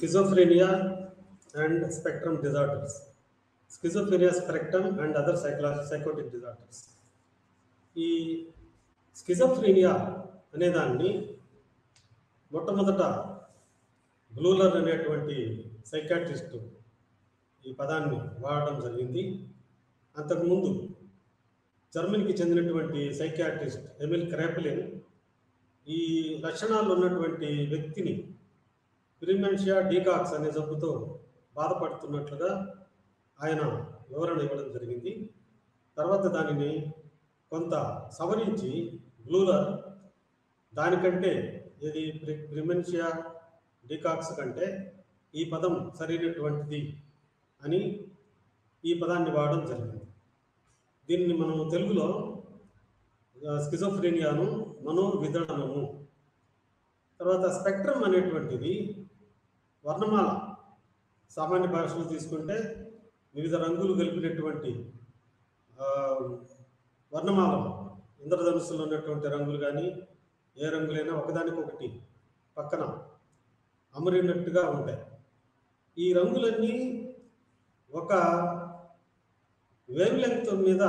schizophrenia and spectrum disorders. Schizophrenia spectrum and other psychological psychotic disorders. ఈ schizophrenia అనే దాన్ని మొట్టమొదట బ్లూలర్ అనేటువంటి సైకాట్రిస్ట్ ఈ పదాన్ని వాడడం జరిగింది అంతకుముందు జర్మనీకి చెందినటువంటి సైకాట్రిస్ట్ ఎమిల్ క్రాప్లిన్ ఈ లక్షణాలు ఉన్నటువంటి వ్యక్తిని ప్రిమెన్షియా డీకాక్స్ అనే జబ్బుతో బాధపడుతున్నట్లుగా ఆయన వివరణ ఇవ్వడం జరిగింది తర్వాత దానిని కొంత సవరించి బ్లూలర్ దానికంటే ఇది ప్రి- ప్రిమెన్షియా డీకాక్స్ కంటే ఈ పదం సరైనటువంటిది అని ఈ పదాన్ని వాడడం జరిగింది దీన్ని మనం తెలుగులో ఆ, స్కిజోఫ్రేనియాను మనోవిదడనము తర్వాత స్పెక్ట్రమ్ అనేటువంటిది వర్ణమాల సామాన్య భాషలో తీసుకుంటే వివిధ రంగులు కలిపినటువంటి ఆ, వర్ణమాలలు ఇంద్రధనుస్సులో ఉన్నటువంటి రంగులు కానీ ఏ రంగులైనా ఒకదానికొకటి పక్కన అమరినట్టుగా ఉంటాయి ఈ రంగులన్నీ ఒక వేవ్ లెంగ్త్ మీద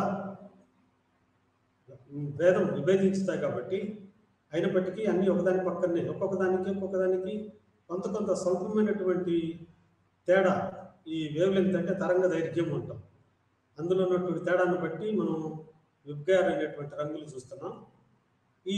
భేదం విభేదించుతాయి కాబట్టి అయినప్పటికీ అన్నీ ఒకదాని పక్కనే ఒక్కొక్క దానికి ఒక్కొక్క దానికి కొంత కొంత స్వల్పమైనటువంటి తేడా ఈ వేవ్ లెంగ్త్ అంటే తరంగ దైర్ఘ్యం అంటాం అందులో ఉన్నటువంటి తేడాన్ని బట్టి మనం విబ్గార్ అనేటువంటి రంగులు చూస్తున్నాం ఈ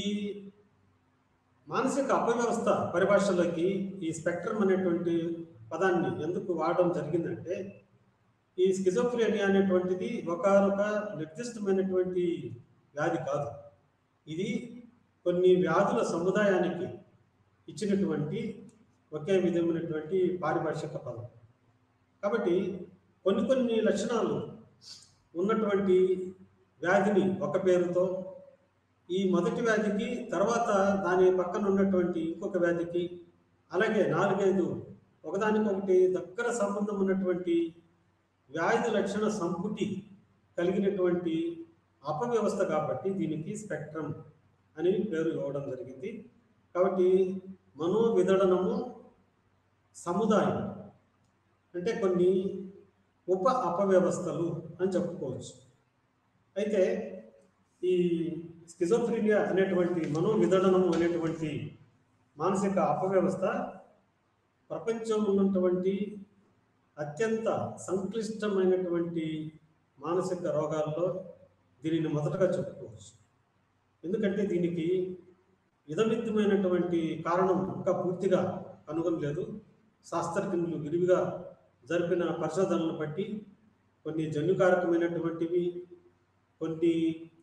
మానసిక అపవ్యవస్థ పరిభాషలోకి ఈ స్పెక్ట్రమ్ అనేటువంటి పదాన్ని ఎందుకు వాడడం జరిగిందంటే ఈ స్కిజోఫ్రేనియా అనేటువంటిది ఒకనొక నిర్దిష్టమైనటువంటి వ్యాధి కాదు ఇది కొన్ని వ్యాధుల సముదాయానికి ఇచ్చినటువంటి ఒకే విధమైనటువంటి పారిభాషిక పదం కాబట్టి కొన్ని కొన్ని లక్షణాలు ఉన్నటువంటి వ్యాధిని ఒక పేరుతో ఈ మొదటి వ్యాధికి తర్వాత దాని పక్కన ఉన్నటువంటి ఇంకొక వ్యాధికి అలాగే నాలుగైదు ఒకదానికొకటి దగ్గర సంబంధం ఉన్నటువంటి వ్యాధి లక్షణ సంపుటి కలిగినటువంటి అపవ్యవస్థ కాబట్టి దీనికి స్పెక్ట్రమ్ అని పేరు ఇవ్వడం జరిగింది కాబట్టి మనోవిదడనము సముదాయం అంటే కొన్ని ఉప అపవ్యవస్థలు అని చెప్పుకోవచ్చు అయితే ఈ స్కిజోఫ్రీనియా అనేటువంటి మనోవిదడనము అనేటువంటి మానసిక అపవ్యవస్థ ప్రపంచంలో ఉన్నటువంటి అత్యంత సంక్లిష్టమైనటువంటి మానసిక రోగాల్లో దీనిని మొదటగా చెప్పుకోవచ్చు ఎందుకంటే దీనికి ఇదమిత్తమైనటువంటి కారణం ఇంకా పూర్తిగా కనుగొనలేదు శాస్త్రజ్ఞులు విరివిగా జరిపిన పరిశోధనలను బట్టి కొన్ని జన్యుకారకమైనటువంటివి కొన్ని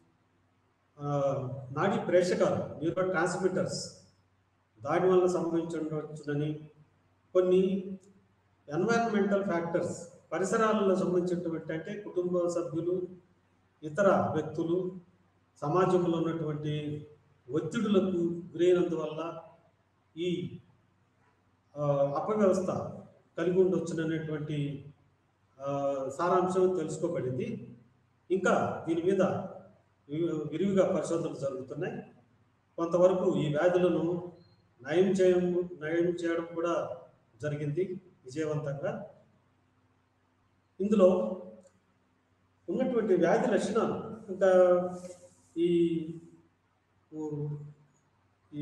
ఆ, నాడీ ప్రేషకాలు న్యూరో ట్రాన్స్మిటర్స్ దాని వల్ల సంభవించవచ్చునని కొన్ని ఎన్వైరన్మెంటల్ ఫ్యాక్టర్స్ పరిసరాలలో సంబంధించినటువంటి అంటే కుటుంబ సభ్యులు ఇతర వ్యక్తులు సమాజంలో ఉన్నటువంటి ఒత్తిడులకు గురైనందువల్ల ఈ ఆ, అపవ్యవస్థ కలిగి ఉండొచ్చుననేటువంటి ఆ, సారాంశం తెలుసుకోబడింది ఇంకా దీని మీద వి- విరివిగా పరిశోధనలు జరుగుతున్నాయి కొంతవరకు ఈ వ్యాధులను నయం చేయడం నయం చేయడం కూడా జరిగింది విజయవంతంగా ఇందులో ఉన్నటువంటి వ్యాధి లక్షణాలు ఇంకా ఈ ఊ- ఈ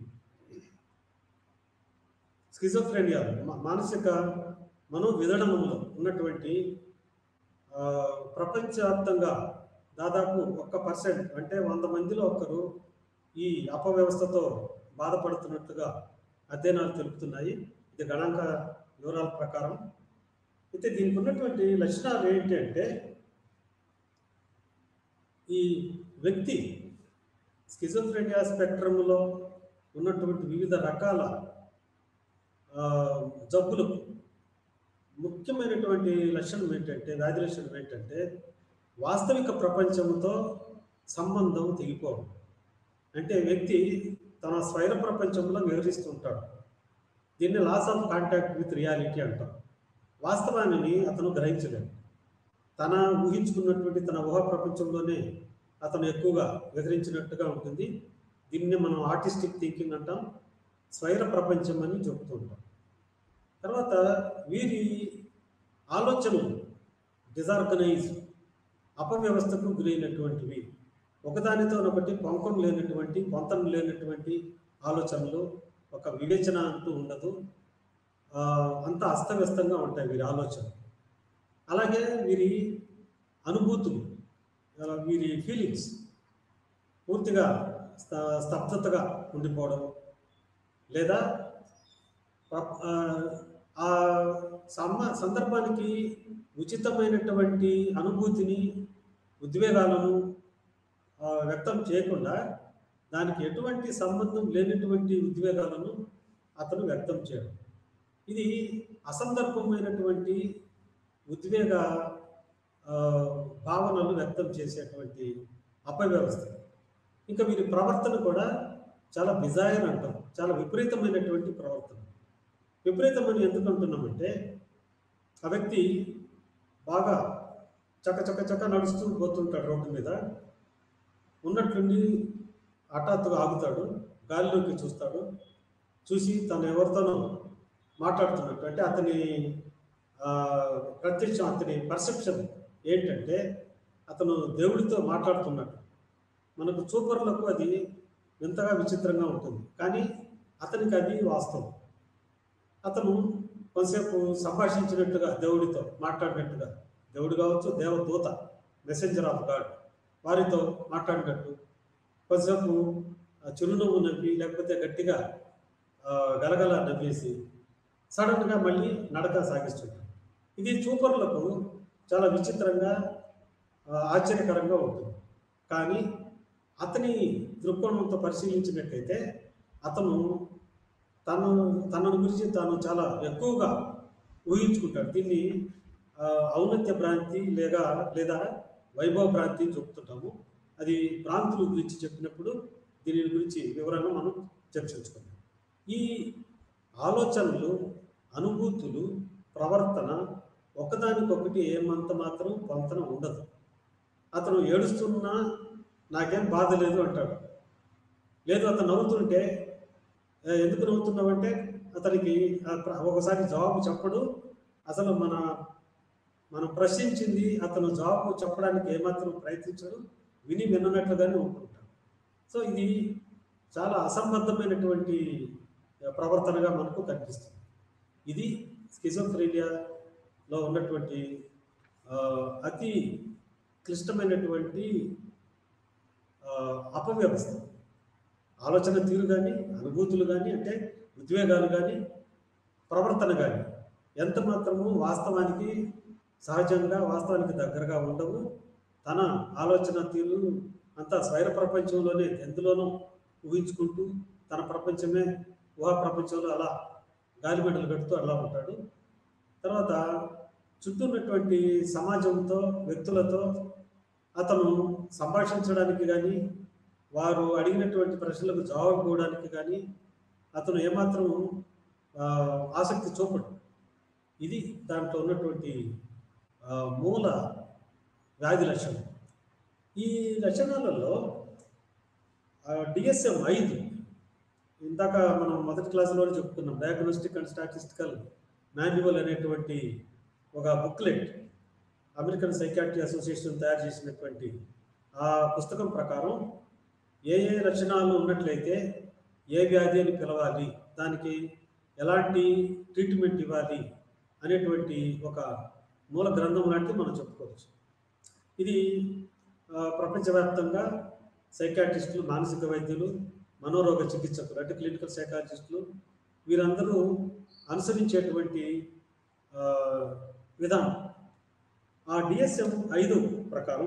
స్కిజోఫ్రేనియా మా- మానసిక మనోవిధడనంలో ఉన్నటువంటి ఆ, ప్రపంచవ్యాప్తంగా దాదాపు ఒక్క పర్సెంట్ అంటే వంద మందిలో ఒకరు ఈ అపవ్యవస్థతో బాధపడుతున్నట్టుగా అధ్యయనాలు తెలుపుతున్నాయి ఇది గణాంక వివరాల ప్రకారం అయితే దీనికి ఉన్నటువంటి లక్షణాలు ఏంటి అంటే ఈ వ్యక్తి స్కిజోఫ్రెనియా స్పెక్ట్రమ్లో ఉన్నటువంటి వివిధ రకాల ఆ, జబ్బులకు ముఖ్యమైనటువంటి లక్షణం ఏంటంటే వ్యాధి లక్షణం ఏంటంటే వాస్తవిక ప్రపంచంతో సంబంధం తెగిపోవడం అంటే వ్యక్తి తన స్వైర ప్రపంచంలో వివరిస్తుంటాడు దీన్ని loss of contact with reality అంటాం వాస్తవాన్ని అతను గ్రహించలేడు తన ఊహించుకున్నటువంటి తన ఊహా ప్రపంచంలోనే అతను ఎక్కువగా వివరించినట్టుగా ఉంటుంది దీన్ని మనం ఆర్టిస్టిక్ థింకింగ్ అంటాం స్వైర ప్రపంచం అని చెబుతూ ఉంటాం తర్వాత వీరి ఆలోచనలు డిజార్గనైజ్ అపవ్యవస్థకు గురైనటువంటివి ఒకదానితో ఒకటి పొంకం లేనటువంటి పొంతం లేనటువంటి ఆలోచనలు ఒక వివేచన అంటూ ఉండదు ఆ, అంతా అస్తవ్యస్తంగా ఉంటాయి వీరి ఆలోచన అలాగే వీరి అనుభూతులు ఆ, వీరి ఫీలింగ్స్ పూర్తిగా స్త- స్తబ్దతగా ఉండిపోవడం లేదా ప- ఆ, ఆ సమ సందర్భానికి ఉచితమైనటువంటి అనుభూతిని ఉద్వేగాలను ఆ, వ్యక్తం చేయకుండా దానికి ఎటువంటి సంబంధం లేనటువంటి ఉద్వేగాలను అతను వ్యక్తం చేయడం ఇది అసందర్భమైనటువంటి ఉద్వేగ ఆ, భావనలు వ్యక్తం చేసేటువంటి అపవ్యవస్థ ఇంకా వీరి ప్రవర్తన కూడా చాలా బిజాయర్ అంటాం చాలా విపరీతమైనటువంటి ప్రవర్తన విపరీతమని ఎందుకు అంటున్నామంటే ఆ వ్యక్తి బాగా చక్క చక్క చక్క నడుస్తూ పోతుంటాడు రోడ్డు మీద ఉన్నట్లుండి హఠాత్తుగా ఆగుతాడు గాలిలోకి చూస్తాడు చూసి తను ఎవరితోనో మాట్లాడుతున్నట్టు అంటే అతని ఆ, ప్రత్యక్షం అతని పర్సెప్షన్ ఏంటంటే అతను దేవుడితో మాట్లాడుతున్నట్టు మనకు చూపర్లకు అది వింతగా విచిత్రంగా ఉంటుంది కానీ అతనికి అది వాస్తవం అతను కొంతసేపు సంభాషించినట్టుగా దేవుడితో మాట్లాడినట్టుగా దేవుడు కావచ్చు దేవదూత మెసెంజర్ ఆఫ్ గాడ్ వారితో మాట్లాడినట్టు కొంతసేపు ఆ చిరునవ్వు నవ్వి లేకపోతే గట్టిగా ఆ, గలగల నవ్వేసి సడన్గా మళ్ళీ నడక సాగిస్తుంటాడు ఇది చూపర్లకు చాలా విచిత్రంగా ఆ, ఆశ్చర్యకరంగా ఉంటుంది కానీ అతని దృక్కోణంతో పరిశీలించినట్టయితే అతను తను తనను గురించి తాను చాలా ఎక్కువగా ఊహించుకుంటాడు దీన్ని ఆ, ఔన్నత్య భ్రాంతి లేదా లేదా వైభవ భ్రాంతి అని చెప్తుంటాము అది భ్రాంతుల గురించి చెప్పినప్పుడు దీని గురించి వివరంగా మనం చర్చించుకుందాం ఈ ఆలోచనలు అనుభూతులు ప్రవర్తన ఒకదానికొకటి ఏమంత మాత్రం పొంతన ఉండదు అతను ఏడుస్తున్నా నాకేం బాధ లేదు అంటాడు లేదు అతను నవ్వుతుంటే "ఏ, ఎందుకు నవ్వుతున్నావంటే అతనికి ఆ ప్ర- ఒకసారి జవాబు చెప్పడు అసలు మన మనం ప్రశ్నించింది అతను జవాబు చెప్పడానికి ఏమాత్రం ప్రయత్నించడు విని విన్నట్లుగానే ఉంటుంటాడు సో ఇది చాలా అసంబద్ధమైనటువంటి ప్రవర్తనగా మనకు కనిపిస్తుంది ఇది స్కిజోఫ్రీనియాలో ఉన్నటువంటి ఆ, అతి క్లిష్టమైనటువంటి ఆ, అపవ్యవస్థ ఆలోచన తీరు కానీ అనుభూతులు కానీ అంటే ఉద్వేగాలు కానీ ప్రవర్తన కానీ ఎంత మాత్రము వాస్తవానికి సహజంగా వాస్తవానికి దగ్గరగా ఉండవు తన ఆలోచన తీరు అంతా స్వైర ప్రపంచంలోనే ఎందులోనూ ఊహించుకుంటూ తన ప్రపంచమే ఊహా ప్రపంచంలో అలా గాలిమంటలు కడుతూ అలా ఉంటాడు తర్వాత చుట్టూ ఉన్నటువంటి సమాజంతో వ్యక్తులతో అతను సంభాషించడానికి కానీ వారు అడిగినటువంటి ప్రశ్నలకు జవాబు ఇవ్వడానికి కానీ అతను ఏమాత్రం ఆ, ఆసక్తి చూపడు ఇది దాంట్లో ఉన్నటువంటి ఆ, మూల వ్యాధి లక్షణం ఈ లక్షణాలలో డిఎస్ఎం ఐదు ఇందాక మనం మొదటి క్లాసులో చెప్పుకున్నాం డయాగ్నోస్టిక్ అండ్ స్టాటిస్టికల్ మాన్యువల్ అనేటువంటి ఒక బుక్లెట్ అమెరికన్ సైకాట్రీ అసోసియేషన్ తయారు చేసినటువంటి ఆ పుస్తకం ప్రకారం ఏ ఏ లక్షణాలు ఉన్నట్లయితే ఏ వ్యాధి అని పిలవాలి దానికి ఎలాంటి ట్రీట్మెంట్ ఇవ్వాలి అనేటువంటి ఒక మూల గ్రంథం లాంటిది మనం చెప్పుకోవచ్చు ఇది ఆ, ప్రపంచవ్యాప్తంగా సైకాట్రిస్టులు మానసిక వైద్యులు మనోరోగ చికిత్సకులు అంటే క్లినికల్ సైకాలజిస్టులు వీరందరూ అనుసరించేటువంటి ఆ, విధానం ఆ డిఎస్ఎం ఐదు ప్రకారం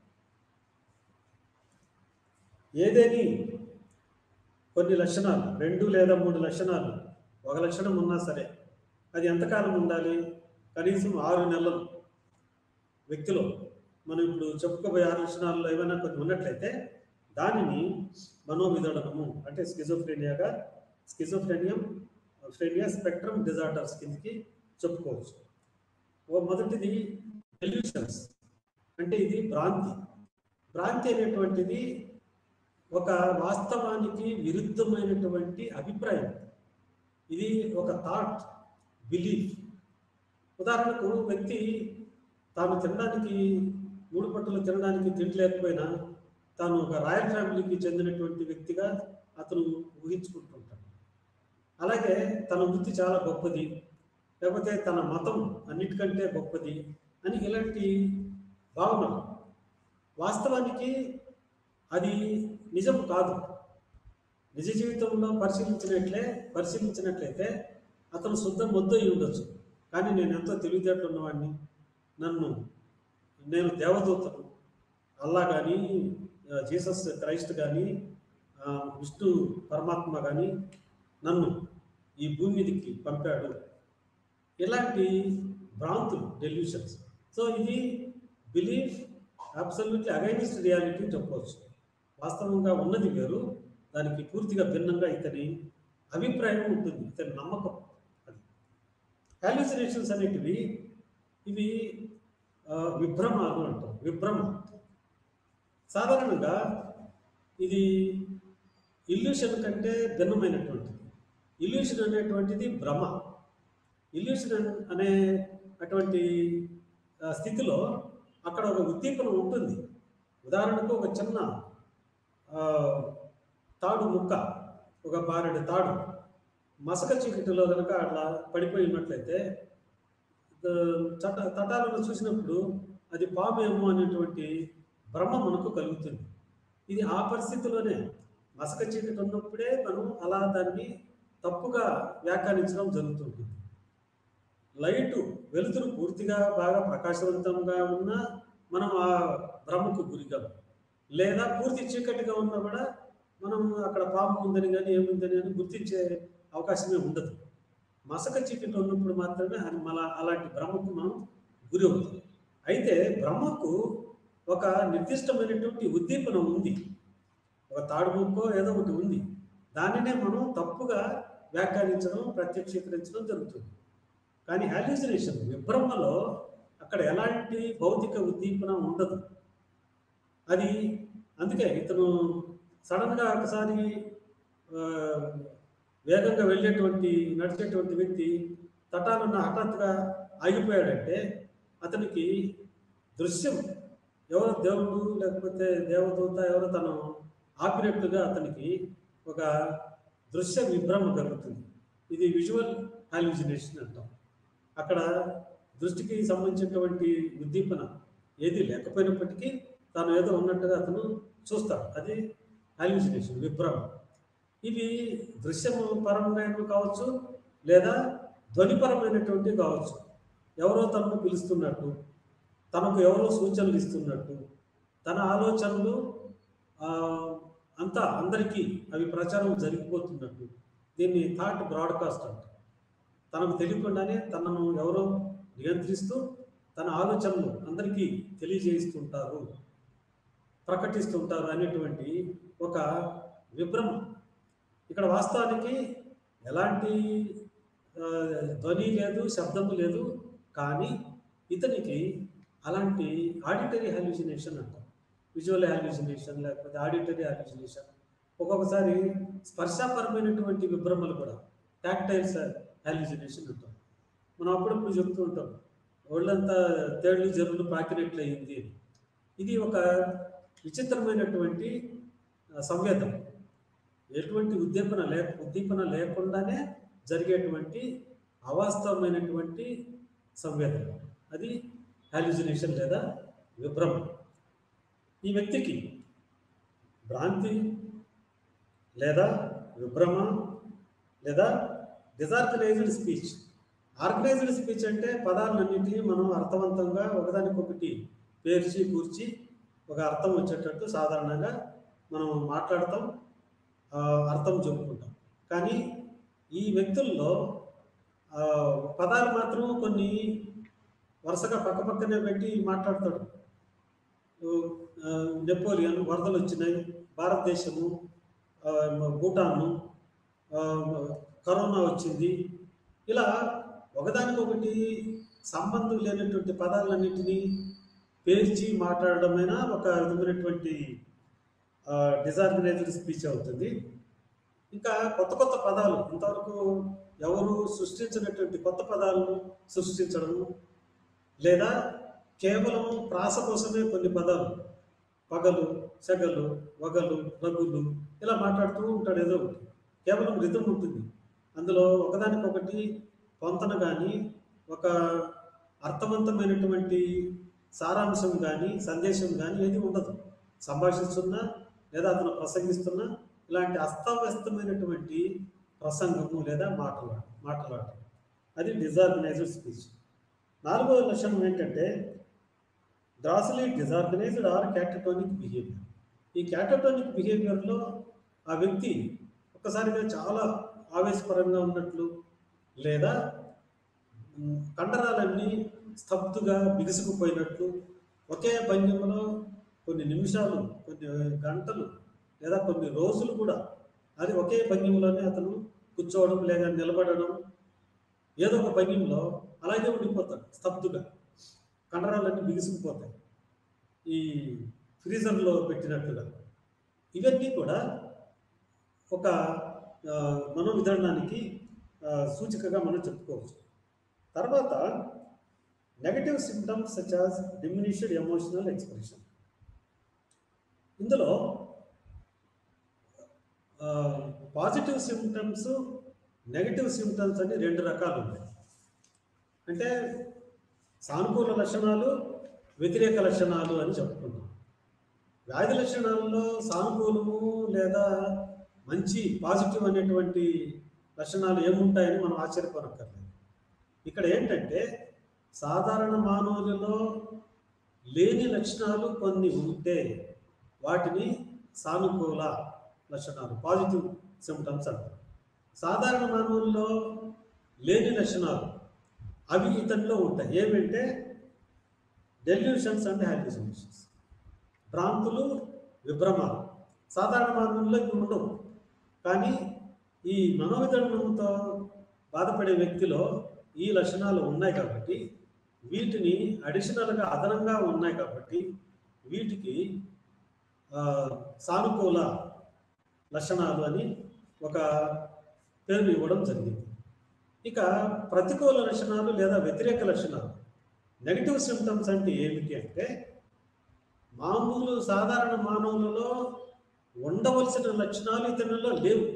ఏదేని కొన్ని లక్షణాలు రెండు లేదా మూడు లక్షణాలు ఒక లక్షణం ఉన్నా సరే అది ఎంతకాలం ఉండాలి కనీసం ఆరు నెలలు వ్యక్తిలో మనం ఇప్పుడు చెప్పుకోబోయే ఆరు లక్షణాల్లో ఏమైనా కొన్ని ఉన్నట్లయితే దానిని మనోవిదడనము అంటే స్కిజోఫ్రేనియాగా స్కిజోఫ్రేనియం ఫ్రేనియా స్పెక్ట్రమ్ డిజార్డర్స్ కిందకి చెప్పుకోవచ్చు ఓ మొదటిది ఎల్యూషన్స్ అంటే ఇది భ్రాంతి భ్రాంతి అనేటువంటిది ఒక వాస్తవానికి విరుద్ధమైనటువంటి అభిప్రాయం ఇది ఒక థాట్ బిలీఫ్ ఉదాహరణకు వ్యక్తి తాను తినడానికి మూడు పట్టులు తినడానికి తిండి లేకపోయినా తాను ఒక రాయల్ ఫ్యామిలీకి చెందినటువంటి వ్యక్తిగా అతను ఊహించుకుంటుంటాడు అలాగే తన వృత్తి చాలా గొప్పది లేకపోతే తన మతం అన్నిటికంటే గొప్పది అని ఇలాంటి భావన వాస్తవానికి అది నిజం కాదు నిజ జీవితంలో పరిశీలించినట్లే పరిశీలించినట్లయితే అతను శుద్ధ మొద్దయి ఉండొచ్చు కానీ నేను ఎంతో తెలివితేటలు ఉన్నవాడిని నన్ను నేను దేవదూతను అల్లా కానీ జీసస్ క్రైస్ట్ కానీ ఆ, విష్ణు పరమాత్మ కానీ నన్ను ఈ భూమి మీదకి పంపాడు ఇలాంటి భ్రాంతులు డెల్యూషన్స్ సో ఇది బిలీఫ్ అబ్సల్యూట్లీ అగైనిస్ట్ రియాలిటీ చెప్పవచ్చు వాస్తవంగా ఉన్నది వేరు దానికి పూర్తిగా భిన్నంగా ఇతని అభిప్రాయం ఉంటుంది ఇతని నమ్మకం అది హాల్యూసినేషన్స్ అనేటివి ఇవి ఆ, విభ్రమాలు అంటాం విభ్రమ సాధారణంగా ఇది ఇల్యూషన్ కంటే భిన్నమైనటువంటిది ఇల్యూషన్ అనేటువంటిది భ్రమ ఇల్యూషన్ అనే అటువంటి ఆ, స్థితిలో అక్కడ ఒక ఉద్దీపన ఉంటుంది ఉదాహరణకు ఒక చిన్న ఆ, తాడు ముక్క ఒక బారెడు తాడు మసక చీకటిలో కనుక అట్లా పడిపోయి ఉన్నట్లయితే ఆ, చట తటాలను చూసినప్పుడు అది పామేమో అనేటువంటి భ్రమ మనకు కలుగుతుంది ఇది ఆ పరిస్థితిలోనే మసక చీకటి ఉన్నప్పుడే మనం అలా దాన్ని తప్పుగా వ్యాఖ్యానించడం జరుగుతుంది లైటు వెలుతురు పూర్తిగా బాగా ప్రకాశవంతంగా ఉన్నా మనం ఆ భ్రమకు గురిగాం లేదా పూర్తి చీకటిగా ఉన్నా కూడా మనం అక్కడ పాము ఉందని కానీ ఏముందని అని గుర్తించే అవకాశమే ఉండదు మసక చీకటి ఉన్నప్పుడు మాత్రమే అది మన అలాంటి భ్రమకు మనం గురి అవుతాం అయితే భ్రమకు ఒక నిర్దిష్టమైనటువంటి ఉద్దీపన ఉంది ఒక తాడు ముక్కో ఏదో ఒకటి ఉంది దానినే మనం తప్పుగా వ్యాఖ్యానించడం ప్రత్యక్షీకరించడం జరుగుతుంది కానీ హాల్యూసినేషన్ విభ్రమలో అక్కడ ఎలాంటి భౌతిక ఉద్దీపన ఉండదు అది అందుకే ఇతను సడన్గా ఒకసారి ఆ, వేగంగా వెళ్ళేటువంటి నడిచేటువంటి వ్యక్తి తటాలున్న హఠాత్తుగా ఆగిపోయాడంటే అతనికి దృశ్యం ఎవరో దేవుడు లేకపోతే దేవదూత ఎవరో తను ఆపినట్లుగా అతనికి ఒక దృశ్య విభ్రమ కలుగుతుంది ఇది విజువల్ హాల్యూజినేషన్ అంటాం అక్కడ దృష్టికి సంబంధించినటువంటి ఉద్దీపన ఏది లేకపోయినప్పటికీ తాను ఏదో ఉన్నట్టుగా అతను చూస్తాడు అది హాల్యూజినేషన్ విభ్రమ ఇవి దృశ్యము పరమైనవి కావచ్చు లేదా ధ్వనిపరమైనటువంటివి కావచ్చు ఎవరో తనను పిలుస్తున్నట్టు తనకు ఎవరో సూచనలు ఇస్తున్నట్టు తన ఆలోచనలు ఆ, అంతా అందరికీ అవి ప్రచారం జరిగిపోతున్నట్టు దీన్ని థాట్ బ్రాడ్కాస్ట్ అంటారు తనకు తెలియకుండానే తనను ఎవరో నియంత్రిస్తూ తన ఆలోచనలు అందరికీ తెలియజేస్తుంటారు ప్రకటిస్తుంటారు అనేటువంటి ఒక విభ్రమ ఇక్కడ వాస్తవానికి ఎలాంటి ఆ, ధ్వని లేదు శబ్దము లేదు కానీ ఇతనికి అలాంటి ఆడిటరీ హాల్యూసినేషన్ అంటాం విజువల్ హాల్యూసినేషన్ లేకపోతే ఆడిటరీ హాల్యూసినేషన్ ఒక్కొక్కసారి స్పర్శపరమైనటువంటి విభ్రమలు కూడా టాక్టైల్స్ హాల్యూసినేషన్ అంటాం మనం అప్పుడప్పుడు చెప్తూ ఉంటాం ఒళ్ళంతా తేళ్లు జరులు పాకినట్లయింది అని ఇది ఒక విచిత్రమైనటువంటి ఆ, సంవేదన ఎటువంటి ఉద్దీపన లే ఉద్దీపన లేకుండానే జరిగేటువంటి అవాస్తవమైనటువంటి సంవేదన అది హాల్యూజినేషన్ లేదా విభ్రమం ఈ వ్యక్తికి భ్రాంతి లేదా విభ్రమ లేదా డిజార్గనైజ్డ్ స్పీచ్ ఆర్గనైజ్డ్ స్పీచ్ అంటే పదాలన్నింటినీ మనం అర్థవంతంగా ఒకదానికొకటి పేర్చి కూర్చి ఒక అర్థం వచ్చేటట్టు సాధారణంగా మనం మాట్లాడతాం ఆ, అర్థం చెప్పుకుంటాం కానీ ఈ వ్యక్తుల్లో ఆ, పదాలు మాత్రం కొన్ని వరుసగా పక్క పక్కనే పెట్టి మాట్లాడతాడు ఆ, నెపోలియన్ వరదలు వచ్చినాయి భారతదేశము ఆ, భూటాను ఆ, కరోనా వచ్చింది ఇలా ఒకదానికొకటి సంబంధం లేనటువంటి పదాలన్నింటినీ పేర్చి మాట్లాడడమైనా ఒక విధమైనటువంటి డిజార్గనైజ్డ్ స్పీచ్ అవుతుంది ఇంకా కొత్త కొత్త పదాలు ఇంతవరకు ఎవరు సృష్టించినటువంటి కొత్త పదాలను సృష్టించడము లేదా కేవలం ప్రాస కోసమే కొన్ని పదాలు పగలు సెగలు వగలు రగులు ఇలా మాట్లాడుతూ ఉంటాడు ఏదో ఒకటి కేవలం రితం ఉంటుంది అందులో ఒకదానికొకటి పొంతన కానీ ఒక అర్థవంతమైనటువంటి సారాంశం కానీ సందేశం కానీ ఏది ఉండదు సంభాషిస్తున్నా లేదా అతను ప్రసంగిస్తున్నా ఇలాంటి అస్తవ్యస్తమైనటువంటి ప్రసంగము లేదా మాటలాడు మాట్లాడటం అది డిజార్గనైజ్డ్ స్పీచ్ నాలుగవ లక్షణం ఏంటంటే grossly disorganized or catatonic behaviour ఈ క్యాటటోనిక్ బిహేవియర్లో ఆ వ్యక్తి ఒక్కసారిగా చాలా ఆవేశపరంగా ఉన్నట్లు లేదా మ్, కండరాలన్నీ స్తబ్దుగా బిగుసుకుపోయినట్లు ఒకే భంగిమలో కొన్ని నిమిషాలు కొన్ని గంటలు లేదా కొన్ని రోజులు కూడా అది ఒకే భంగిమలోనే అతను కూర్చోవడం లేదా నిలబడడం ఏదో ఒక భంగిమలో అలాగే ఉండిపోతాడు స్తబ్దుగా కండరాలన్నీ బిగుసుకుపోతాయి ఈ ఫ్రీజర్లో పెట్టినట్టుగా ఇవన్నీ కూడా ఒక ఆ, మనోవిధానానికి ఆ, సూచికగా మనం చెప్పుకోవచ్చు తర్వాత negative symptoms such as diminished emotional expression ఇందులో పాజిటివ్ సిమ్టమ్స్ నెగటివ్ సిమ్టమ్స్ అని రెండు రకాలు ఉన్నాయి అంటే సానుకూల లక్షణాలు వ్యతిరేక లక్షణాలు అని చెప్పుకున్నాం వ్యాధి లక్షణాల్లో సానుకూలము లేదా మంచి పాజిటివ్ అనేటువంటి లక్షణాలు ఏముంటాయని మనం ఆశ్చర్యపోనక్కర్లేదు ఇక్కడ ఏంటంటే సాధారణ మానవులలో లేని లక్షణాలు కొన్ని ఉంటే వాటిని సానుకూల లక్షణాలు పాజిటివ్ సిమ్టమ్స్ అంటారు సాధారణ మానవుల్లో లేని లక్షణాలు అవి ఇతనిలో ఉంటాయి ఏమంటే డెల్యూషన్స్ అండ్ హాల్యూసినేషన్స్ భ్రాంతులు విభ్రమాలు సాధారణ మానవుల్లో ఇవి ఉండవు కానీ ఈ మనోవిధంతో బాధపడే వ్యక్తిలో ఈ లక్షణాలు ఉన్నాయి కాబట్టి వీటిని అడిషనల్గా అదనంగా ఉన్నాయి కాబట్టి వీటికి ఆ, సానుకూల లక్షణాలు అని ఒక పేరు ఇవ్వడం జరిగింది ఇక ప్రతికూల లక్షణాలు లేదా వ్యతిరేక లక్షణాలు నెగిటివ్ సిమ్టమ్స్ అంటే ఏమిటి అంటే మామూలు సాధారణ మానవులలో ఉండవలసిన లక్షణాలు ఇతనిలో లేవు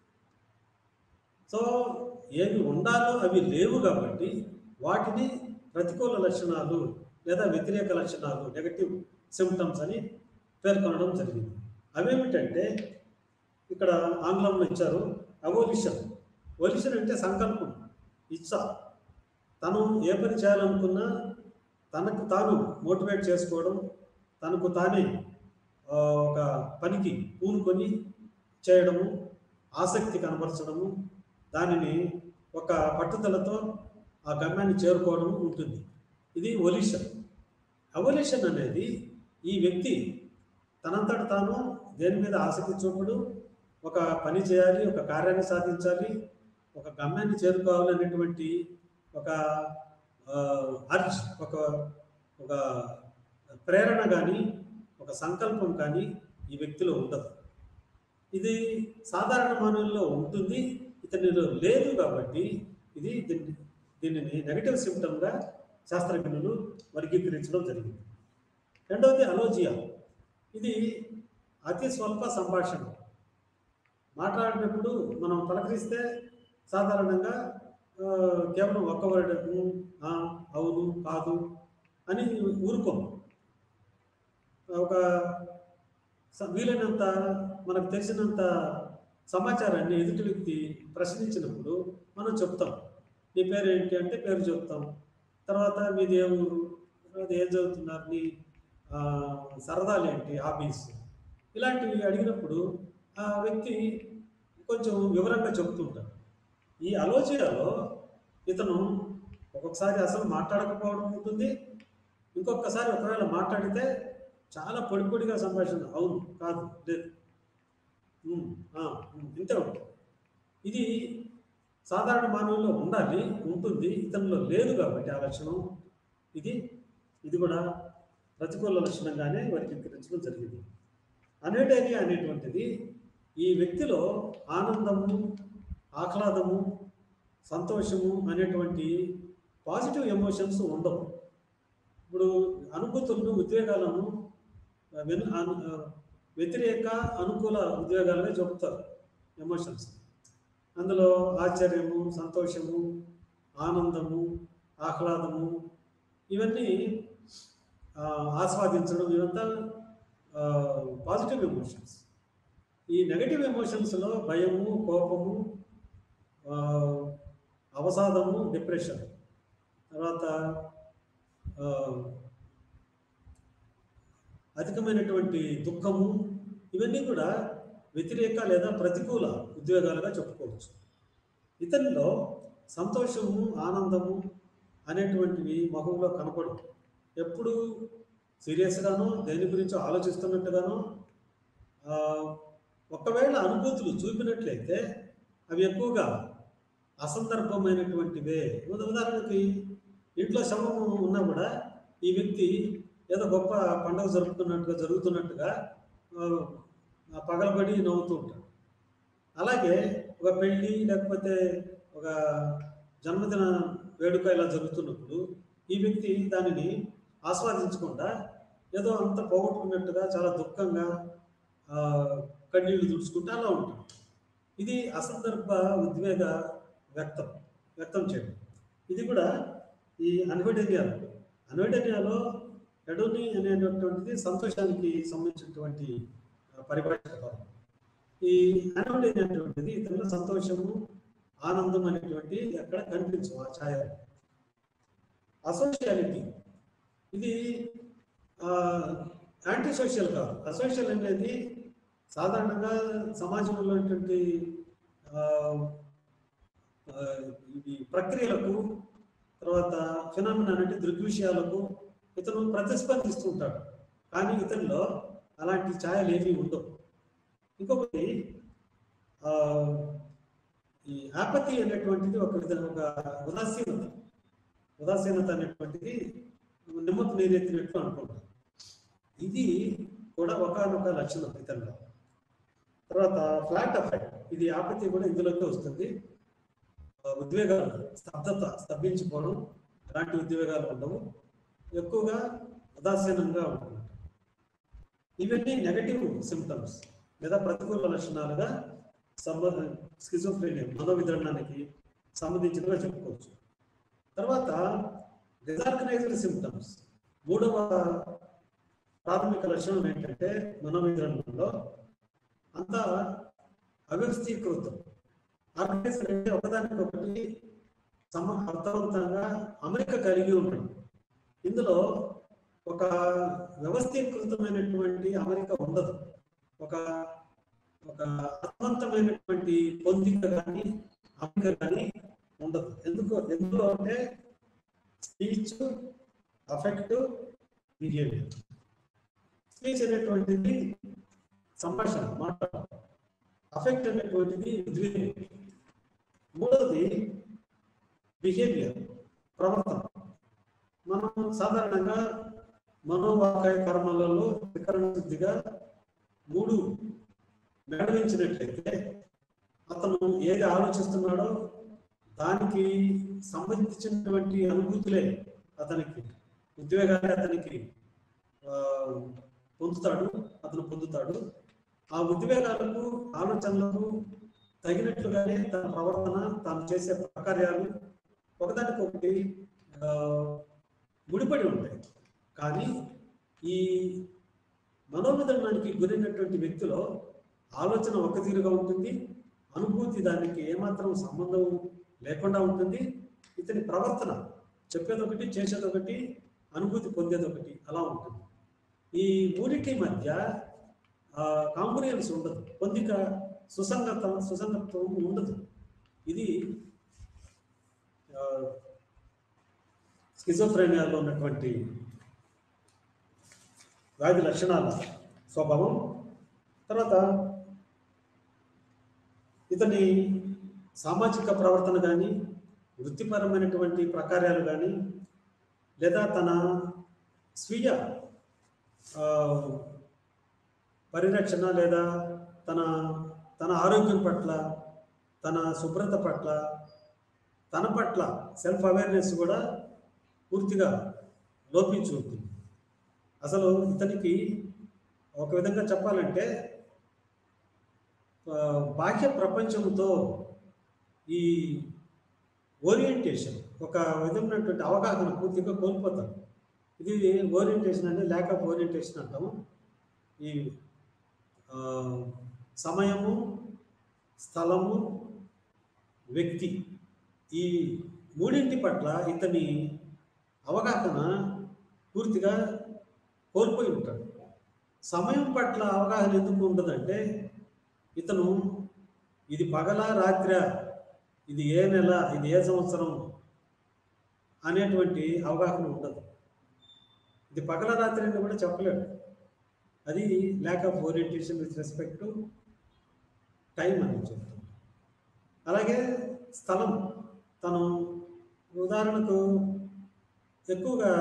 సో ఏవి ఉండాలో అవి లేవు కాబట్టి వాటిని ప్రతికూల లక్షణాలు లేదా వ్యతిరేక లక్షణాలు నెగటివ్ సిమ్టమ్స్ అని పేర్కొనడం జరిగింది అవేమిటంటే ఇక్కడ ఆంగ్లంలో ఇచ్చారు అవోలిషన్ ఒలిషన్ అంటే సంకల్పం ఇచ్చ తను ఏ పని చేయాలనుకున్నా తనకు తాను మోటివేట్ చేసుకోవడం తనకు తానే ఆ, ఒక పనికి పూనుకొని చేయడము ఆసక్తి కనబరచడము దానిని ఒక పట్టుదలతో ఆ గమ్యాన్ని చేరుకోవడం ఉంటుంది ఇది ఒలిషన్ అవలిషన్ అనేది ఈ వ్యక్తి తనంతట తాను దేని మీద ఆసక్తి చూపడు ఒక పని చేయాలి ఒక కార్యాన్ని సాధించాలి ఒక గమ్యాన్ని చేరుకోవాలి అనేటువంటి ఒక అర్జ్ ఒక ఒక ప్రేరణ కానీ ఒక సంకల్పం కానీ ఈ వ్యక్తిలో ఉండదు ఇది సాధారణ మానవుల్లో ఉంటుంది ఇతనిలో లేదు కాబట్టి ఇది దీన్ని దీనిని నెగటివ్ సిమ్టమ్గా శాస్త్రజ్ఞులు వర్గీకరించడం జరిగింది రెండవది అలోజియా ఇది అతి స్వల్ప సంభాషణ మాట్లాడినప్పుడు మనం పలకరిస్తే సాధారణంగా ఆ, కేవలం ఒక్క వర్డ్ "ఉమ్, ఆ, అవును కాదు అని ఊరుకోం ఒక స- వీలైనంత మనకు తెలిసినంత సమాచారాన్ని ఎదుటి వ్యక్తి ప్రశ్నించినప్పుడు మనం చెప్తాం నీ పేరు ఏంటి అంటే పేరు చెప్తాం తర్వాత మీది ఏ ఊరు తర్వాత ఏం చదువుతున్నారు నీ ఆ, సరదాలు ఏంటి హాబీస్ ఇలాంటివి అడిగినప్పుడు ఆ వ్యక్తి కొంచెం వివరంగా చెబుతుంటాడు ఈ అలోచనలో ఇతను ఒక్కొక్కసారి అసలు మాట్లాడకపోవడం ఉంటుంది ఇంకొకసారి ఒకవేళ మాట్లాడితే చాలా పొడి పొడిగా సంభాషణ అవును కాదు లేదు ఉమ్, ఆ, ఉమ్, ఇంతే ఉంటుంది ఇది సాధారణ మానవుల్లో ఉండాలి ఉంటుంది ఇతనిలో లేదు కాబట్టి ఆ లక్షణం ఇది ఇది కూడా ప్రతికూల లక్షణంగానే వర్గీకరించడం జరిగింది అనేటేరియా అనేటువంటిది ఈ వ్యక్తిలో ఆనందము ఆహ్లాదము సంతోషము అనేటువంటి పాజిటివ్ ఎమోషన్స్ ఉండవు ఇప్పుడు అనుభూతులను ఉద్వేగాలను వెన్ అను వ్యతిరేక అనుకూల ఉద్వేగాలుగా చెప్తారు ఎమోషన్స్ అందులో ఆశ్చర్యము సంతోషము ఆనందము ఆహ్లాదము ఇవన్నీ ఆ, ఆస్వాదించడం ఇవంతా పాజిటివ్ ఎమోషన్స్ ఈ నెగటివ్ ఎమోషన్స్లో భయము కోపము ఆ, అవసాదము డిప్రెషన్ తర్వాత ఆ, అధికమైనటువంటి దుఃఖము ఇవన్నీ కూడా వ్యతిరేక లేదా ప్రతికూల ఉద్వేగాలుగా చెప్పుకోవచ్చు ఇతనిలో సంతోషము ఆనందము అనేటువంటివి మగంలో కనపడవు ఎప్పుడు సీరియస్గానో దేని గురించి ఆలోచిస్తున్నట్టుగానో ఆ, ఒకవేళ అనుభూతులు చూపినట్లయితే అవి ఎక్కువగా అసందర్భమైనటువంటివే ఉదా- ఉదాహరణకి ఇంట్లో శవము ఉన్నా కూడా ఈ వ్యక్తి ఏదో గొప్ప పండుగ జరుపుతున్నట్టుగా జరుగుతున్నట్టుగా ఆ, ఆ పగలబడి నవ్వుతూ ఉంటాడు అలాగే ఒక పెళ్ళి లేకపోతే ఒక జన్మదిన వేడుక ఇలా జరుగుతున్నప్పుడు ఈ వ్యక్తి దానిని ఆస్వాదించకుండా ఏదో అంత పోగొట్టుకున్నట్టుగా చాలా దుఃఖంగా ఆ, కన్నీళ్లు తుడుచుకుంటూ అలా ఉంటాడు ఇది అసందర్భ ఉద్వేగ వ్యక్తం వ్యక్తం చేయడం ఇది కూడా ఈ అన్వెడేనియాలో అన్వెడేనియాలో ఎడోని అనేటటువంటిది సంతోషానికి సంబంధించినటువంటి ఆ, పరిభాష పదం. ఈ అన్వెడేనియా అనేటువంటిది ఇతరుల సంతోషము ఆనందం అనేటువంటి ఎక్కడ కనిపించవు ఆ ఛాయ అసోషియాలిటీ ఇది యాంటీ సోషల్ కాదు అసోషియల్ అనేది సాధారణంగా సమాజంలో ఉన్నటువంటి ఆ, ఆ, ఇవి ప్రక్రియలకు తర్వాత ఫినామినా అంటే దృగ్విషయాలకు ఇతను ప్రతిస్పందిస్తూ ఉంటాడు కానీ ఇతనిలో అలాంటి ఛాయలు ఏమీ ఉండవు ఇంకొకటి ఆ, ఈ ఆపతి అనేటువంటిది ఒక విధంగా ఒక ఉదాసీనత ఉదాసీనత అనేటువంటిది నిమ్మకు నీరెత్తినట్లు అనుకుంటాం ఇది కూడా ఒకనొక లక్షణం ఇతరులో తర్వాత ఫ్లాట్ అఫెక్ట్ ఇది ఆపత్తి కూడా ఇందులోకి వస్తుంది ఆ, ఉద్వేగాలు స్తబ్దత స్తబ్దించిపోవడం ఎలాంటి ఉద్వేగాలు ఉండవు ఎక్కువగా ఉదాసీనంగా ఉంటుంది ఇవన్నీ నెగటివ్ సిమ్టమ్స్ లేదా ప్రతికూల లక్షణాలుగా సంబంధ స్కిజోఫ్రేనియా మనోవిధరణానికి సంబంధించినవిగా చెప్పుకోవచ్చు తర్వాత డిజార్గనైజ్డ్ సిమ్టమ్స్ మూడవ ప్రాథమిక లక్షణం ఏంటంటే మనోవిధరణలో అంతా అవ్యవస్థీకృతం ఆర్గనైజ్డ్ అంటే ఒకదానికొకటి సమ అర్థవంతంగా అమెరిక కలిగి ఉండడం ఇందులో ఒక వ్యవస్థీకృతమైనటువంటి అమెరిక ఉండదు ఒక ఒక అర్థవంతమైనటువంటి పొందిక కానీ అమెరిక కానీ ఉండదు ఎందుకు ఎందులో అంటే స్పీచ్ అఫెక్ట్ బిహేవియర్ స్పీచ్ అనేటువంటిది సంభాషణ మాట్లాడడం అఫెక్ట్ అనేటువంటిది ఉద్వేగం మూడవది బిహేవియర్ ప్రవర్తన మనం సాధారణంగా మనోవాకాయ కర్మలలో వికరణ శుద్ధిగా మూడు మేళవించినట్లయితే అతను ఏది ఆలోచిస్తున్నాడో దానికి సంబంధించినటువంటి అనుభూతులే అతనికి ఉద్వేగాలే అతనికి ఆ, పొందుతాడు అతను పొందుతాడు ఆ ఉద్వేగాలకు ఆలోచనలకు తగినట్లుగానే తన ప్రవర్తన తాను చేసే ప్రకార్యాలు ఒకదానికొకటి ఆ, ముడిపడి ఉంటాయి కానీ ఈ మనోవిధరణానికి గురైనటువంటి వ్యక్తిలో ఆలోచన ఒక తీరుగా ఉంటుంది అనుభూతి దానికి ఏమాత్రం సంబంధం లేకుండా ఉంటుంది ఇతని ప్రవర్తన చెప్పేదొకటి చేసేదొకటి అనుభూతి పొందేదొకటి అలా ఉంటుంది ఈ మూడిటి మధ్య కాంబురియన్స్ ఉండదు పొందిక సుసంగత సుసంగత్వం ఉండదు ఇది స్కిజోఫ్రేనియాలో ఉన్నటువంటి వ్యాధి లక్షణాల స్వభావం తర్వాత ఇతని సామాజిక ప్రవర్తన కానీ వృత్తిపరమైనటువంటి ప్రకార్యాలు కానీ లేదా తన స్వీయ ఆ, పరిరక్షణ లేదా తన తన ఆరోగ్యం పట్ల తన శుభ్రత పట్ల తన పట్ల సెల్ఫ్ అవేర్నెస్ కూడా పూర్తిగా లోపించి ఉంటుంది అసలు ఇతనికి ఒక విధంగా చెప్పాలంటే ఆ, బాహ్య ప్రపంచంతో ఈ ఓరియంటేషన్ ఒక విధమైనటువంటి అవగాహన పూర్తిగా కోల్పోతారు ఇది ఓరియంటేషన్ అంటే ల్యాక్ ఆఫ్ ఓరియంటేషన్ అంటాము ఈ ఆ, సమయము స్థలము వ్యక్తి ఈ మూడింటి పట్ల ఇతని అవగాహన పూర్తిగా కోల్పోయి ఉంటాడు సమయం పట్ల అవగాహన ఎందుకు ఉండదంటే ఇతను ఇది పగల రాత్ర ఇది ఏ నెల ఇది ఏ సంవత్సరం అనేటువంటి అవగాహన ఉండదు ఇది పగల రాత్రి అని కూడా చెప్పలేడు అది lack of orientation with respect to time అని చెప్తాం అలాగే స్థలం తను ఉదాహరణకు ఎక్కువగా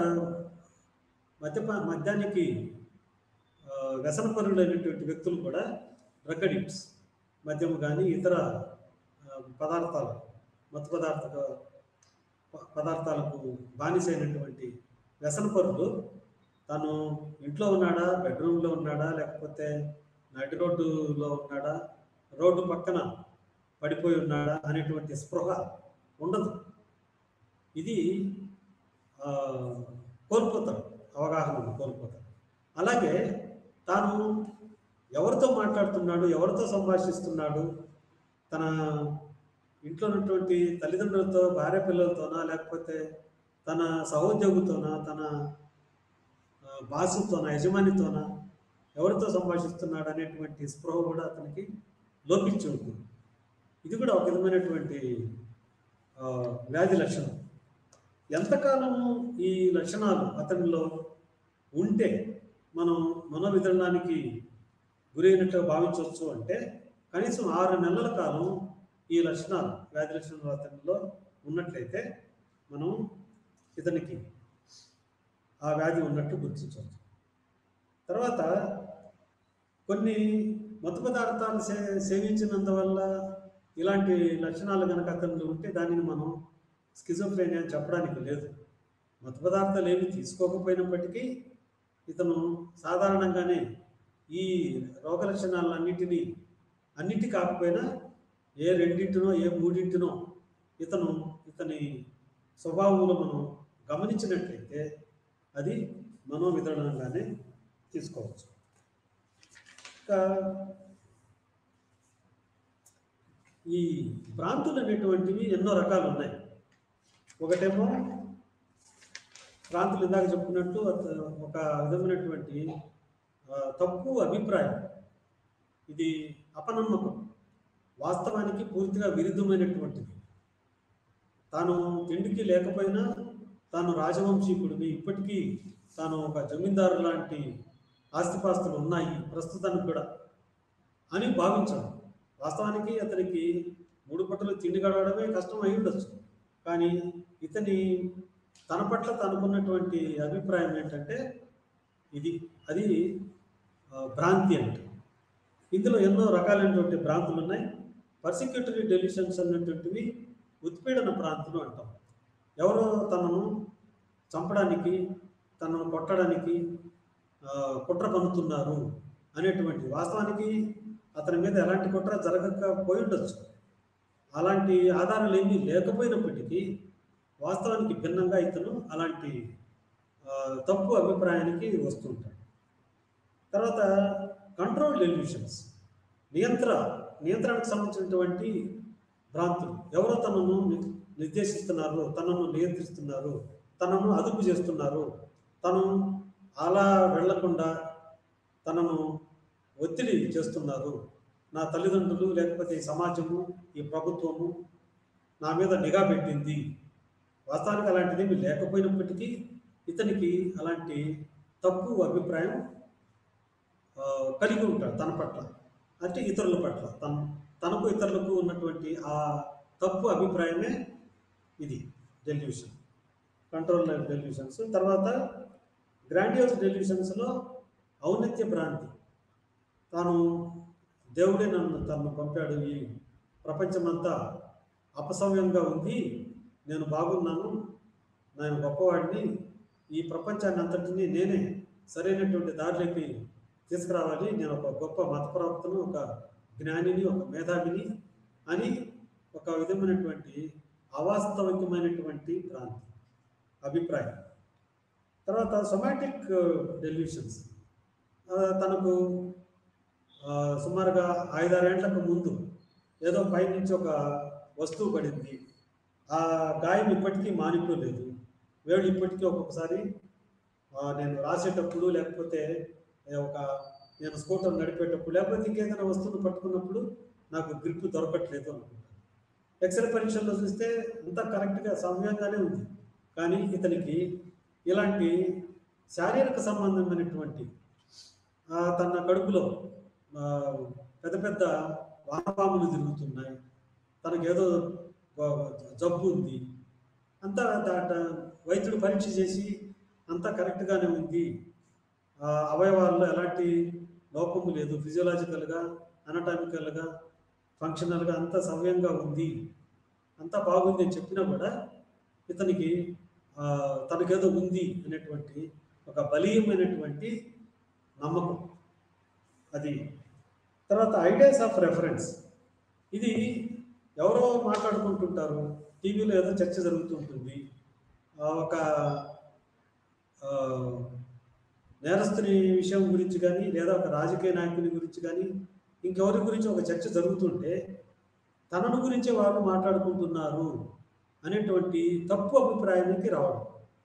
మద్యపా మద్యానికి ఆ, వ్యసనపరులైనటువంటి వ్యక్తులు కూడా డ్రగ్ అడిక్ట్స్ మద్యం కానీ ఇతర ఆ, పదార్థాలు మత్తు పదార్థ ప- పదార్థాలకు బానిసైనటువంటి వ్యసనపరులు తను ఇంట్లో ఉన్నాడా బెడ్రూమ్లో ఉన్నాడా లేకపోతే నడి రోడ్డులో ఉన్నాడా రోడ్డు పక్కన పడిపోయి ఉన్నాడా అనేటువంటి స్పృహ ఉండదు ఇది ఆ, కోల్పోతాడు అవగాహన కోల్పోతాడు అలాగే తాను ఎవరితో మాట్లాడుతున్నాడు ఎవరితో సంభాషిస్తున్నాడు తన ఇంట్లో ఉన్నటువంటి తల్లిదండ్రులతో భార్య పిల్లలతోనా లేకపోతే తన సహోద్యోగితోనా తన ఆ, బాసుతోనా యజమానితోనా ఎవరితో సంభాషిస్తున్నాడు అనేటువంటి స్పృహ కూడా అతనికి లోపించి ఉంటుంది ఇది కూడా ఒక విధమైనటువంటి ఆ, వ్యాధి లక్షణం ఎంతకాలము ఈ లక్షణాలు అతనిలో ఉంటే మనం మనోవిధరణానికి గురైనట్లు భావించవచ్చు అంటే కనీసం ఆరు నెలల కాలం ఈ లక్షణాలు వ్యాధి లక్షణాలు అతనిలో ఉన్నట్లయితే మనం ఇతనికి ఆ వ్యాధి ఉన్నట్టు గుర్తించవచ్చు తర్వాత కొన్ని మత్తు పదార్థాలు సే సేవించినందువల్ల ఇలాంటి లక్షణాలు కనుక అతనిలో ఉంటే దానిని మనం స్కిజోఫ్రేనియా అని చెప్పడానికి లేదు మత్తు పదార్థాలు ఏమి తీసుకోకపోయినప్పటికీ ఇతను సాధారణంగానే ఈ రోగ లక్షణాలన్నింటినీ అన్నిటి కాకపోయినా ఏ రెండింటినో ఏ మూడింటినో ఇతను ఇతని స్వభావంలో మనం గమనించినట్లయితే అది మనోవిధరణంగానే తీసుకోవచ్చు ఇంకా ఈ భ్రాంతులు అనేటువంటివి ఎన్నో రకాలు ఉన్నాయి ఒకటేమో భ్రాంతులు ఇందాక చెప్పుకున్నట్టు అత- ఒక విధమైనటువంటి ఆ, తప్పు అభిప్రాయం ఇది అపనమ్మకం వాస్తవానికి పూర్తిగా విరుద్ధమైనటువంటిది తాను తిండికి లేకపోయినా తాను రాజవంశీకుడిని ఇప్పటికీ తాను ఒక జమీందారు లాంటి ఆస్తిపాస్తులు ఉన్నాయి ప్రస్తుతానికి కూడా అని భావించాడు వాస్తవానికి అతనికి మూడు పట్టలు తిండి గడవడమే కష్టం అయి ఉండొచ్చు కానీ ఇతని తన పట్ల తనకున్నటువంటి అభిప్రాయం ఏంటంటే ఇది అది ఆ, భ్రాంతి అంటే ఇందులో ఎన్నో రకాలైనటువంటి భ్రాంతులు ఉన్నాయి పర్సిక్యూటరీ డెలిషన్స్ అన్నటువంటివి ఉత్పీడన భ్రాంతులు అంటాం ఎవరో తనను చంపడానికి తనను కొట్టడానికి ఆ, కుట్ర పన్నుతున్నారు అనేటువంటి వాస్తవానికి అతని మీద ఎలాంటి కుట్ర జరగకపోయి ఉండొచ్చు అలాంటి ఆధారాలు ఏమీ లేకపోయినప్పటికీ వాస్తవానికి భిన్నంగా ఇతను అలాంటి ఆ, తప్పు అభిప్రాయానికి వస్తుంటాడు తర్వాత కంట్రోల్ డెల్యూషన్స్ నియంత్ర నియంత్రణకు సంబంధించినటువంటి భ్రాంతులు ఎవరో తనను ని- నిర్దేశిస్తున్నారు తనను నియంత్రిస్తున్నారు తనను అదుపు చేస్తున్నారు తను అలా వెళ్లకుండా తనను ఒత్తిడి చేస్తున్నారు నా తల్లిదండ్రులు లేకపోతే ఈ సమాజము ఈ ప్రభుత్వము నా మీద నిఘా పెట్టింది వాస్తవానికి అలాంటిది ఏమీ లేకపోయినప్పటికీ ఇతనికి అలాంటి తప్పు అభిప్రాయం ఆ, కలిగి ఉంటాడు తన పట్ల అంటే ఇతరుల పట్ల తన తనకు ఇతరులకు ఉన్నటువంటి ఆ తప్పు అభిప్రాయమే ఇది డెల్యూషన్ కంట్రోల్ డెల్యూషన్స్ తర్వాత గ్రాండియోస్ డెల్యూషన్స్లో ఔన్నత్య భ్రాంతి తాను దేవుడే నన్ను తను పంపాడు ఈ ప్రపంచమంతా అపసవ్యంగా ఉంది నేను బాగున్నాను నేను గొప్పవాడిని ఈ ప్రపంచాన్ని అంతటిని నేనే సరైనటువంటి దారిలోకి తీసుకురావాలి నేను ఒక గొప్ప మత ప్రవక్తను ఒక జ్ఞానిని ఒక మేధావిని అని ఒక విధమైనటువంటి అవాస్తవికమైనటువంటి భ్రాంతి అభిప్రాయం తర్వాత సొమాటిక్ డెల్యూషన్స్ తనకు ఆ, సుమారుగా ఐదారేళ్లకు ముందు ఏదో పైనుంచి ఒక వస్తువు పడింది ఆ గాయం ఇప్పటికీ మానిపోలేదు వేళ్ళు ఇప్పటికీ ఒక్కొక్కసారి ఆ, నేను రాసేటప్పుడు లేకపోతే ఏ ఒక నేను స్కూటర్ నడిపేటప్పుడు లేకపోతే ఇంకేదైనా వస్తువును పట్టుకున్నప్పుడు నాకు గ్రిప్ దొరకట్లేదు అనుకుంటాను ఎక్స్రే పరీక్షల్లో చూస్తే అంతా కరెక్ట్గా సమయంగానే ఉంది కానీ ఇతనికి ఇలాంటి శారీరక సంబంధమైనటువంటి ఆ, తన కడుపులో ఆ, పెద్ద పెద్ద వానపాములు తిరుగుతున్నాయి తనకేదో గ- జబ్బు ఉంది అంతా దా- దా- వైద్యుడు పరీక్ష చేసి అంతా కరెక్ట్గానే ఉంది ఆ, అవయవాల్లో ఎలాంటి లోపము లేదు ఫిజియలాజికల్గా అనటామికల్గా ఫంక్షనల్గా అంతా సవ్యంగా ఉంది అంతా బాగుంది అని చెప్పినా కూడా ఇతనికి ఆ, తనకేదో ఉంది అనేటువంటి ఒక బలీయమైనటువంటి నమ్మకం అది తర్వాత ఐడియాస్ ఆఫ్ రెఫరెన్స్ ఇది ఎవరో మాట్లాడుకుంటుంటారు టీవీలో ఏదో చర్చ జరుగుతుంటుంది ఆ, ఒక ఆ, నేరస్తుని విషయం గురించి కానీ లేదా ఒక రాజకీయ నాయకుని గురించి కానీ ఇంకెవరి గురించి ఒక చర్చ జరుగుతుంటే తనను గురించే వాళ్ళు మాట్లాడుకుంటున్నారు అనేటువంటి తప్పు అభిప్రాయానికి రావడం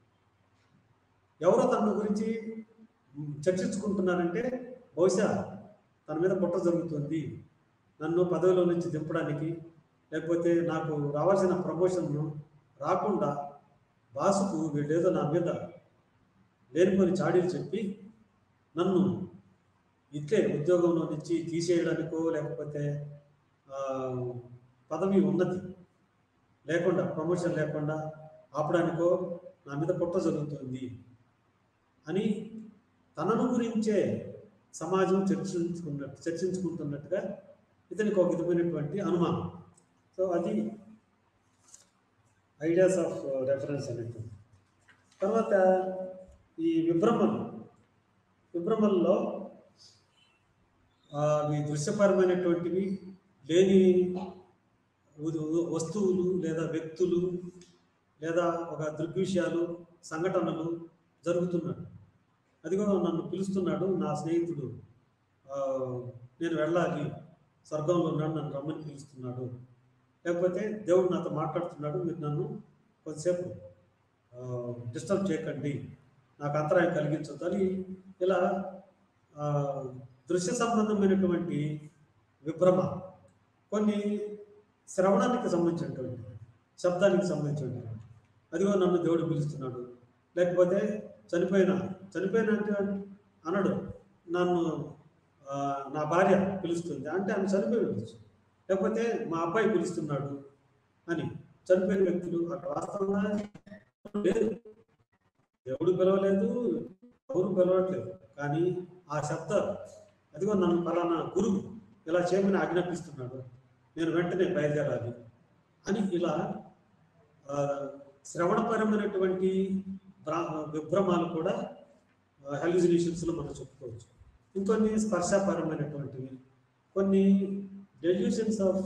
ఎవరో తన గురించి మ్, చర్చించుకుంటున్నారంటే బహుశా తన మీద పుట్ట జరుగుతుంది నన్ను పదవిలో నుంచి దింపడానికి లేకపోతే నాకు రావాల్సిన ప్రమోషన్ను రాకుండా బాసుకు వీళ్ళేదో నా మీద లేనిపోని చాడీలు చెప్పి నన్ను ఇట్లే ఉద్యోగంలో నుంచి తీసేయడానికో లేకపోతే ఆ, పదవి ఉన్నతి లేకుండా ప్రమోషన్ లేకుండా ఆపడానికో నా మీద పుట్ట జరుగుతుంది అని తనను గురించే సమాజం చర్చించుకున్నట్టు చర్చించుకుంటున్నట్టుగా ఇతనికి ఒక విధమైనటువంటి అనుమానం సో అది ఐడియాస్ ఆఫ్ రెఫరెన్స్ అనేటువంటి తర్వాత ఈ విభ్రమలు విభ్రమల్లో ఆ, అవి దృశ్యపరమైనటువంటివి లేని ఉ- వస్తువులు లేదా వ్యక్తులు లేదా ఒక దృగ్విషయాలు సంఘటనలు జరుగుతున్నాడు అదిగో నన్ను పిలుస్తున్నాడు నా స్నేహితుడు ఆ, నేను వెళ్ళాలి స్వర్గంలో ఉన్నాడు నన్ను రమ్మని పిలుస్తున్నాడు లేకపోతే దేవుడు నాతో మాట్లాడుతున్నాడు మీరు నన్ను కొద్దిసేపు డిస్టర్బ్ చేయకండి నాకు అంతరాయం కలిగించొద్దు అని ఇలా ఆ, దృశ్య సంబంధమైనటువంటి విభ్రమ కొన్ని శ్రవణానికి సంబంధించినటువంటి శబ్దానికి సంబంధించినటువంటి అదిగో నన్ను దేవుడు పిలుస్తున్నాడు లేకపోతే చనిపోయిన చనిపోయిన అంటే అనడు నన్ను ఆ, నా భార్య పిలుస్తుంది అంటే ఆమె చనిపోయి ఉండొచ్చు లేకపోతే మా అబ్బాయి పిలుస్తున్నాడు అని చనిపోయిన వ్యక్తులు అక్కడ వాస్తవంగా లేదు దేవుడు పిలవలేదు ఎవరు పిలవట్లేదు కానీ ఆ శబ్ద అదిగో నన్ను ఫలానా గురువు ఇలా చేయమని ఆజ్ఞాపిస్తున్నాడు నేను వెంటనే బయలుదేరాలి అని ఇలా ఆ, శ్రవణపరమైనటువంటి భ్రా- విభ్రమాలు కూడా హెల్యూజినేషన్స్లో మనం చెప్పుకోవచ్చు ఇంకొన్ని స్పర్శపరమైనటువంటివి కొన్ని delusions of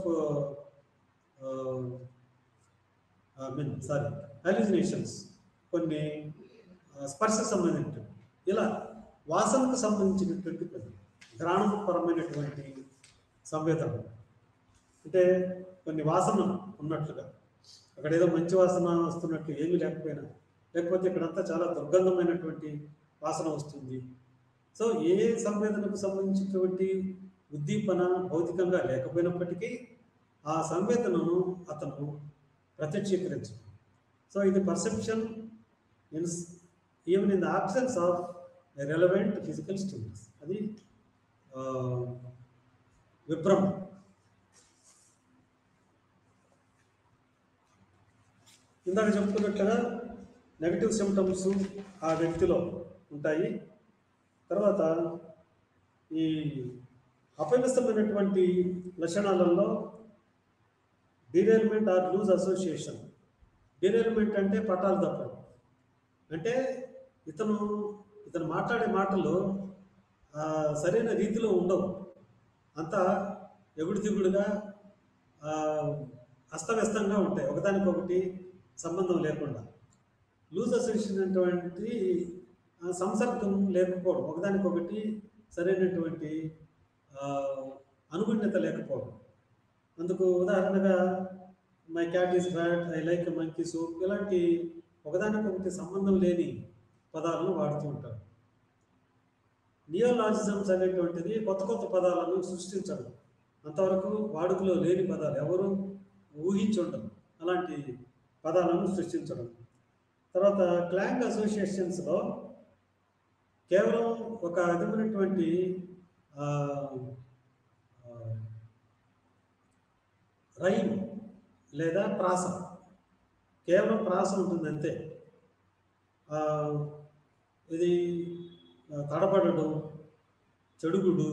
I mean sorry hallucinations కొన్ని ఆ, స్పర్శ సంబంధించినవి ఇలా వాసనకు సంబంధించినటువంటి కొన్ని ఘ్రాణపరమైనటువంటి సంవేదన అంటే కొన్ని వాసన ఉన్నట్లుగా అక్కడ ఏదో మంచి వాసన వస్తున్నట్టు ఏమీ లేకపోయినా లేకపోతే ఇక్కడంతా చాలా దుర్గంధమైనటువంటి వాసన వస్తుంది సో ఏ సంవేదనకు సంబంధించినటువంటి ఉద్దీపన భౌతికంగా లేకపోయినప్పటికీ ఆ సంవేదనను అతను ప్రత్యక్షీకరించు సో ఇది perception in even in the absence of relevant physical stimulus అది ఆ, విభ్రమం ఇందాక చెప్పుకున్నట్లుగా నెగిటివ్ సిమ్టమ్స్ ఆ వ్యక్తిలో ఉంటాయి తర్వాత ఈ అపవిస్తమైనటువంటి లక్షణాలలో derailment or loose association derailment అంటే పట్టాలు తప్పడం అంటే ఇతను ఇతను మాట్లాడే మాటలు ఆ, సరైన రీతిలో ఉండవు అంతా ఎగుడు దిగుడుగా ఆ, అస్తవ్యస్తంగా ఉంటాయి ఒకదానికొకటి సంబంధం లేకుండా లూజ్ అసోసియేషన్ అటువంటి ఆ, సంసర్గం లేకపోవడం ఒకదానికొకటి సరైనటువంటి ఆ, అనుగుణ్యత లేకపోవడం అందుకు ఉదాహరణగా my cat is fat I like monkey soup ఇలాంటి ఒకదానికొకటి సంబంధం లేని పదాలను వాడుతూ ఉంటారు నియోలాజిజమ్స్ అనేటువంటిది కొత్త కొత్త పదాలను సృష్టించడం అంతవరకు వాడుకలో లేని పదాలు ఎవరు ఊహించుండరు అలాంటి పదాలను సృష్టించడం తర్వాత క్లాంగ్ అసోసియేషన్స్లో కేవలం ఒక విధమైనటువంటి ఆ, ఆ, రైమ్ లేదా ప్రాస కేవలం ప్రాస ఉంటుంది అంతే ఆ, ఇది ఆ, తడబడడం చెడుగుడు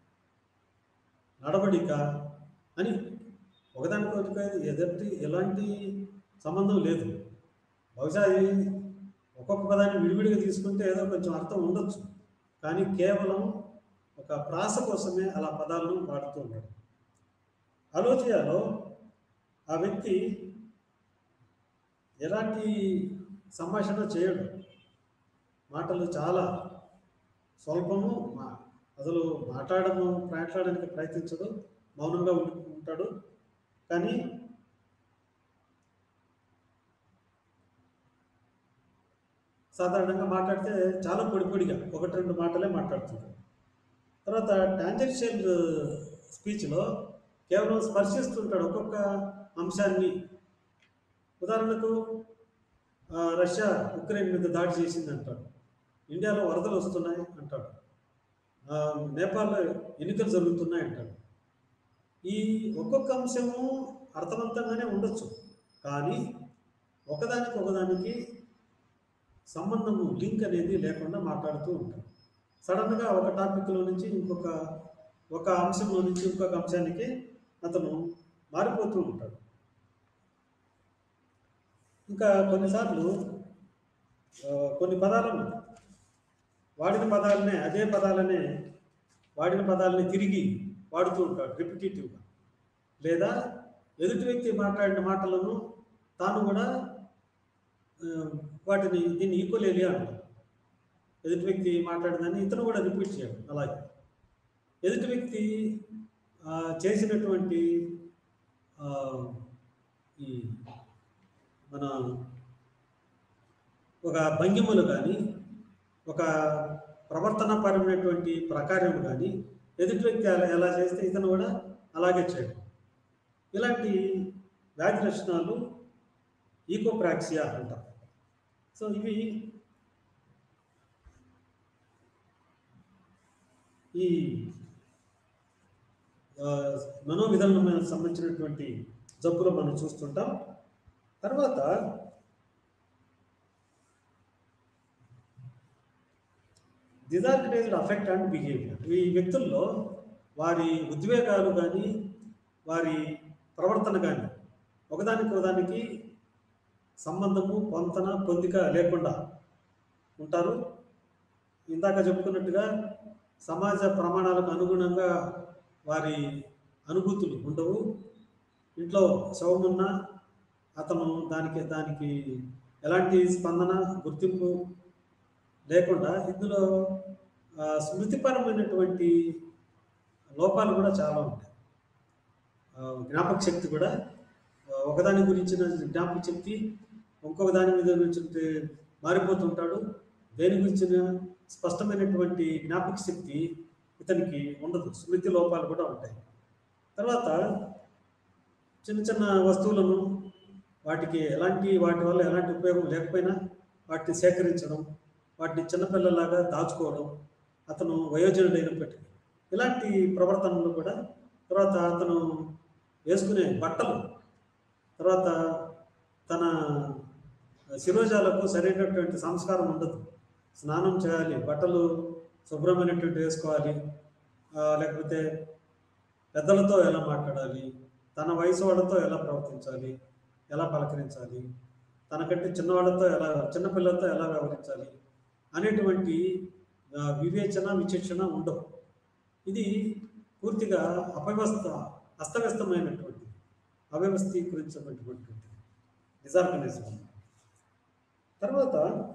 నడవడిక అని ఒకదానికొకటి ఎదటి ఎలాంటి సంబంధం లేదు బహుశా ఇది ఒక్కొక్క పదాన్ని విడివిడిగా తీసుకుంటే ఏదో కొంచెం అర్థం ఉండొచ్చు కానీ కేవలం ఒక ప్రాస కోసమే అలా పదాలను వాడుతూ ఉంటాడు అలోచియాలో ఆ వ్యక్తి ఎలాంటి సంభాషణ చేయడు మాటలు చాలా స్వల్పము మా- అసలు మాట్లాడము మాట్లాడడానికి ప్రయత్నించడు మౌనంగా ఉండి ఉంటాడు కానీ సాధారణంగా మాట్లాడితే చాలా పొడి పొడిగా ఒకటి రెండు మాటలే మాట్లాడుతుంటాడు తర్వాత టాంజెన్షియల్ స్పీచ్లో కేవలం స్పర్శిస్తుంటాడు ఒక్కొక్క అంశాన్ని ఉదాహరణకు ఆ, రష్యా ఉక్రెయిన్ మీద దాడి చేసింది అంటాడు ఇండియాలో వరదలు వస్తున్నాయి అంటాడు ఆ, నేపాల్లో ఎన్నికలు జరుగుతున్నాయి అంటాడు ఈ ఒక్కొక్క అంశము అర్థవంతంగానే ఉండొచ్చు కానీ ఒకదానికి ఒకదానికి సంబంధము లింక్ అనేది లేకుండా మాట్లాడుతూ ఉంటాం సడన్గా ఒక టాపిక్లో నుంచి ఇంకొక ఒక అంశంలో నుంచి ఇంకొక అంశానికి అతను మారిపోతూ ఉంటాడు ఇంకా కొన్నిసార్లు ఆ, కొన్ని పదాలను వాడిన పదాలనే అదే పదాలనే వాడిన పదాలని తిరిగి వాడుతూ ఉంటాడు రిపిటేటివ్గా లేదా ఎదుటి వ్యక్తి మాట్లాడిన మాటలను తాను కూడా ఆ, వాటిని దీన్ని ఈక్వలేలి అంటారు ఎదుటి వ్యక్తి మాట్లాడిందని ఇతను కూడా రిపీట్ చేయడం అలాగే ఎదుటి వ్యక్తి ఆ, చేసినటువంటి ఆ, ఈ మన ఒక భంగిమలు కానీ ఒక ప్రవర్తనపరమైనటువంటి ప్రకారం కానీ ఎదుటి వ్యక్తి అలా ఎలా చేస్తే ఇతను కూడా అలాగే చేయడం ఇలాంటి వ్యాధి లక్షణాలు ఈకోప్రాక్సియా అంటారు సో ఇవి ఈ ఆ, మనోవిధానం సంబంధించినటువంటి జబ్బులు మనం చూస్తుంటాం తర్వాత డిజార్గనైజ్డ్ అఫెక్ట్ అండ్ బిహేవియర్ ఈ వ్యక్తుల్లో వారి ఉద్వేగాలు కానీ వారి ప్రవర్తన కానీ ఒకదానికి ఒకదానికి సంబంధము పొంతన పొందిక లేకుండా ఉంటారు ఇందాక చెప్పుకున్నట్టుగా సమాజ ప్రమాణాలకు అనుగుణంగా వారి అనుభూతులు ఉండవు ఇంట్లో శవమున్నా అతను దానికి దానికి ఎలాంటి స్పందన గుర్తింపు లేకుండా ఇందులో ఆ, స్మృతిపరమైనటువంటి లోపాలు కూడా చాలా ఉంటాయి ఆ, జ్ఞాపక శక్తి కూడా ఆ, ఒకదాని గురించిన జ్ఞాపక శక్తి ఇంకొక దాని మీద గురించి మారిపోతుంటాడు దేని గురించిన స్పష్టమైనటువంటి జ్ఞాపక శక్తి ఇతనికి ఉండదు స్మృతి లోపాలు కూడా ఉంటాయి తర్వాత చిన్న చిన్న వస్తువులను వాటికి ఎలాంటి వాటి వల్ల ఎలాంటి ఉపయోగం లేకపోయినా వాటిని సేకరించడం వాటిని చిన్నపిల్లలాగా దాచుకోవడం అతను వయోజనుడైనప్పటికీ ఇలాంటి ప్రవర్తనలు కూడా తర్వాత అతను వేసుకునే బట్టలు తర్వాత తన శిరోజాలకు సరైనటువంటి సంస్కారం ఉండదు స్నానం చేయాలి బట్టలు శుభ్రమైనటువంటి వేసుకోవాలి ఆ, లేకపోతే పెద్దలతో ఎలా మాట్లాడాలి తన వయసు వాళ్ళతో ఎలా ప్రవర్తించాలి ఎలా పలకరించాలి తనకంటే చిన్నవాళ్ళతో ఎలా చిన్నపిల్లలతో ఎలా వ్యవహరించాలి అనేటువంటి ఆ, వివేచన విచక్షణ ఉండవు ఇది పూర్తిగా అపవ్యవస్థ అస్తవ్యస్తమైనటువంటి అవ్యవస్థీకరించినటువంటి డిజార్గనైజం తర్వాత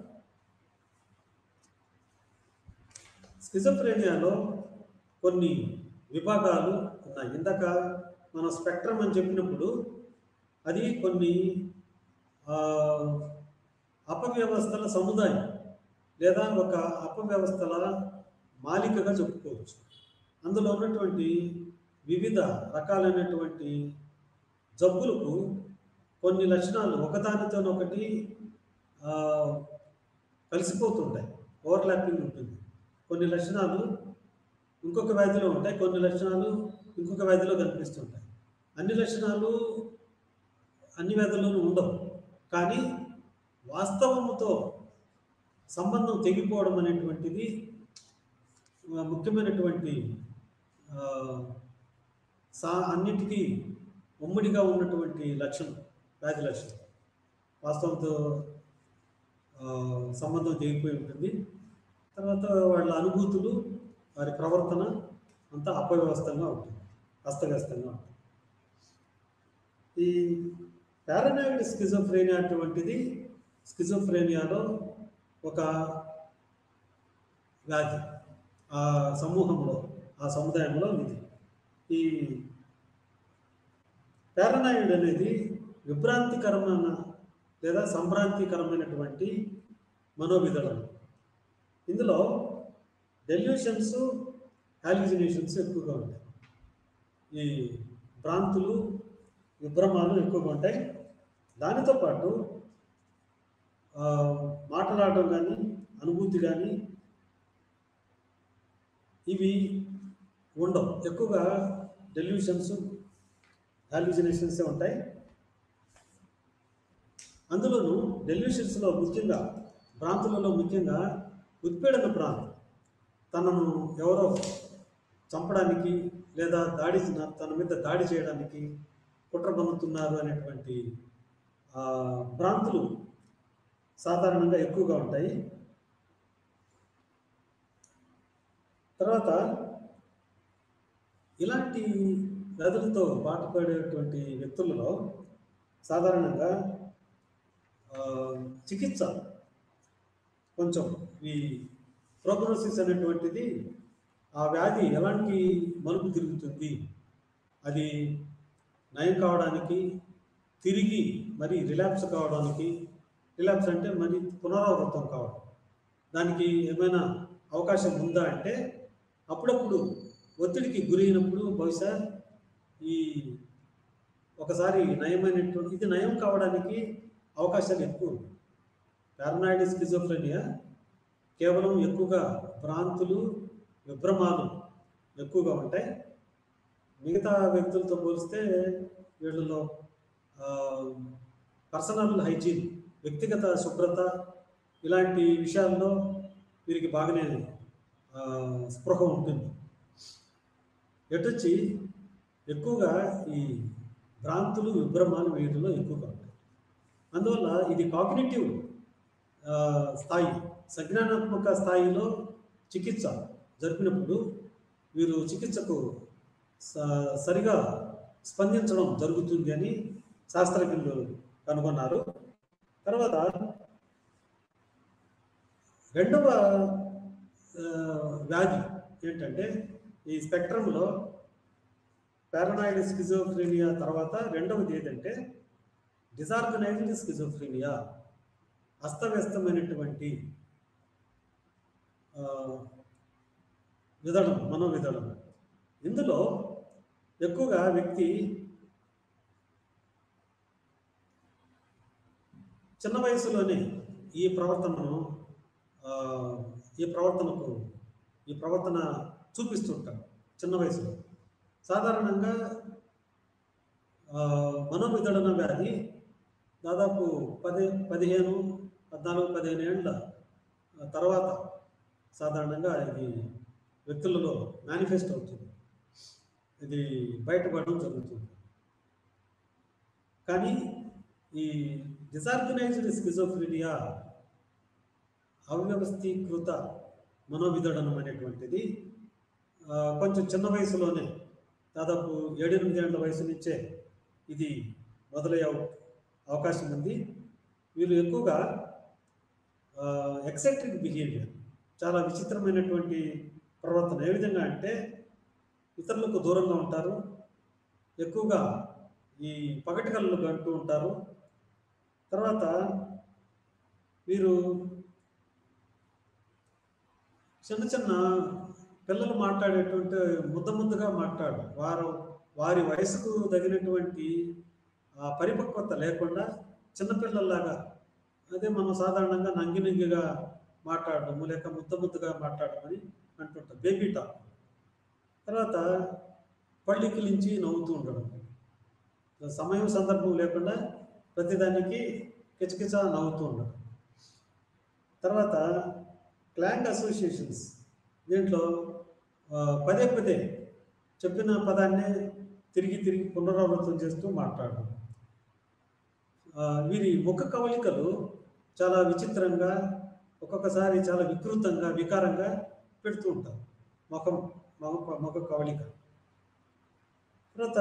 స్కిజోఫ్రేనియాలో కొన్ని విభాగాలు ఉన్నాయి ఇందాక మనం స్పెక్ట్రమ్ అని చెప్పినప్పుడు అది కొన్ని ఆ, అపవ్యవస్థల సముదాయం లేదా ఒక అపవ్యవస్థల మాలికగా చెప్పుకోవచ్చు అందులో ఉన్నటువంటి వివిధ రకాలైనటువంటి జబ్బులకు కొన్ని లక్షణాలు ఒకదానితోనొకటి ఆ, కలిసిపోతుంటాయి ఓవర్లాపింగ్ ఉంటుంది కొన్ని లక్షణాలు ఇంకొక వ్యాధిలో ఉంటాయి కొన్ని లక్షణాలు ఇంకొక వ్యాధిలో కనిపిస్తుంటాయి అన్ని లక్షణాలు అన్ని వ్యాధుల్లోనూ ఉండవు కానీ వాస్తవముతో సంబంధం తెగిపోవడం అనేటువంటిది ఆ, ముఖ్యమైనటువంటి ఆ, సా అన్నిటికీ ఉమ్మడిగా ఉన్నటువంటి లక్షణం వ్యాధి లక్షణం వాస్తవంతో ఆ, సంబంధం తెగిపోయి ఉంటుంది తర్వాత వాళ్ళ అనుభూతులు వారి ప్రవర్తన అంతా అపవ్యవస్థంగా ఉంటుంది అస్తవ్యస్తంగా ఉంటుంది ఈ పారనాయిడ్ స్కిజోఫ్రేనియా అటువంటిది స్కిజోఫ్రేనియాలో ఒక వ్యాధి ఆ సమూహంలో ఆ సముదాయంలో ఇది ఈ పారనాయిడ్ అనేది విభ్రాంతికరమైన లేదా సంభ్రాంతికరమైనటువంటి మనోవిధులను ఇందులో డెల్యూషన్స్ హాలిజినేషన్స్ ఎక్కువగా ఉంటాయి ఈ భ్రాంతులు విభ్రమాలు ఎక్కువగా ఉంటాయి దానితో పాటు ఆ, మాట్లాడడం కానీ అనుభూతి కానీ ఇవి ఉండవు ఎక్కువగా డెల్యూషన్స్ హాలిజినేషన్స్ ఉంటాయి అందులోనూ డెల్యూషన్స్లో ముఖ్యంగా భ్రాంతులలో ముఖ్యంగా ఉత్పీడన భ్రాంతి తనను ఎవరో చంపడానికి లేదా దాడి తన మీద దాడి చేయడానికి కుట్ర పన్నుతున్నారు అనేటువంటి ఆ, భ్రాంతులు సాధారణంగా ఎక్కువగా ఉంటాయి తర్వాత ఇలాంటి వ్యాధులతో బాధపడేటువంటి వ్యక్తులలో సాధారణంగా ఆ, చికిత్స కొంచెం ఈ ప్రోగ్నోసిస్ అనేటువంటిది ఆ వ్యాధి ఎలాంటి మలుపు తిరుగుతుంది అది నయం కావడానికి తిరిగి మరి రిలాప్స్ కావడానికి రిలాప్స్ అంటే మరి పునరావృతం కావడం దానికి ఏమైనా అవకాశం ఉందా అంటే అప్పుడప్పుడు ఒత్తిడికి గురైనప్పుడు బహుశా ఈ ఒకసారి నయమైనటువంటి ఇది నయం కావడానికి అవకాశాలు ఎక్కువ పారనాయిడ్ స్కిజోఫ్రెనియా కేవలం ఎక్కువగా భ్రాంతులు విభ్రమాలు ఎక్కువగా ఉంటాయి మిగతా వ్యక్తులతో పోలిస్తే వీళ్ళలో పర్సనల్ హైజీన్ వ్యక్తిగత శుభ్రత ఇలాంటి విషయాల్లో వీరికి బాగానే ఆ, స్పృహ ఉంటుంది ఎటొచ్చి ఎక్కువగా ఈ భ్రాంతులు విభ్రమాలు వీటిలో ఎక్కువగా ఉంటాయి అందువల్ల ఇది కాగ్నిటివ్ స్థాయి సంజ్ఞానాత్మక స్థాయిలో చికిత్స జరిపినప్పుడు వీరు చికిత్సకు స- సరిగా స్పందించడం జరుగుతుంది అని శాస్త్రజ్ఞులు కనుగొన్నారు తర్వాత రెండవ ఆ, వ్యాధి ఏంటంటే ఈ స్పెక్ట్రంలో పారనాయిడ్ స్కిజోఫ్రీనియా తర్వాత రెండవది ఏంటంటే డిజార్గనైజ్డ్ స్కిజోఫ్రీనియా అస్తవ్యస్తమైనటువంటి ఆ, విధానం మనోవిధానం ఇందులో ఎక్కువగా వ్యక్తి చిన్న వయసులోనే ఈ ప్రవర్తనను ఆ, ఈ ప్రవర్తనకు ఈ ప్రవర్తన చూపిస్తుంటారు చిన్న వయసులో సాధారణంగా ఆ, మనోవిదడన వ్యాధి దాదాపు పది పదిహేను పద్నాలుగు పదిహేను ఏళ్ళ తర్వాత సాధారణంగా ఇది వ్యక్తులలో మేనిఫెస్ట్ అవుతుంది ఇది బయటపడడం జరుగుతుంది కానీ ఈ డిసార్గనైజ్డ్ స్కిజోఫ్రీనియా అవ్యవస్థీకృత మనోవిదడనం అనేటువంటిది ఆ, కొంచెం చిన్న వయసులోనే దాదాపు ఏడెనిమిది ఏళ్ల వయసు నుంచే ఇది మొదలయ్యే అవ- అవకాశం ఉంది వీళ్ళు ఎక్కువగా ఎక్సెంట్రిక్ బిహేవియర్ చాలా విచిత్రమైనటువంటి ప్రవర్తన ఏ విధంగా అంటే ఇతరులకు దూరంగా ఉంటారు ఎక్కువగా ఈ పగటి కళ్ళు అంటూ ఉంటారు తర్వాత వీరు చిన్న చిన్న పిల్లలు మాట్లాడేటువంటి ముద్ద ముద్దగా మాట్లాడు వారు వారి వయసుకు తగినటువంటి ఆ పరిపక్వత లేకుండా చిన్నపిల్లల్లాగా అదే మనం సాధారణంగా నంగి నంగిగా మాట్లాడడము లేక ముద్ద ముద్దగా మాట్లాడమని అంటుంటాం బేబీ టాక్ తర్వాత పళ్ళికిలించి నవ్వుతూ ఉండడం సమయం సందర్భం లేకుండా ప్రతిదానికి కిచకిచ నవ్వుతూ ఉండడం తర్వాత క్లాంగ్ అసోసియేషన్స్ దీంట్లో ఆ, పదే పదే చెప్పిన పదాన్ని తిరిగి తిరిగి పునరావృతం చేస్తూ మాట్లాడడం ఆ, వీరి ముఖ కవలికలు చాలా విచిత్రంగా ఒక్కొక్కసారి చాలా వికృతంగా వికారంగా పెడుతూ ఉంటారు ముఖం ముఖ ముఖ కవలిక తర్వాత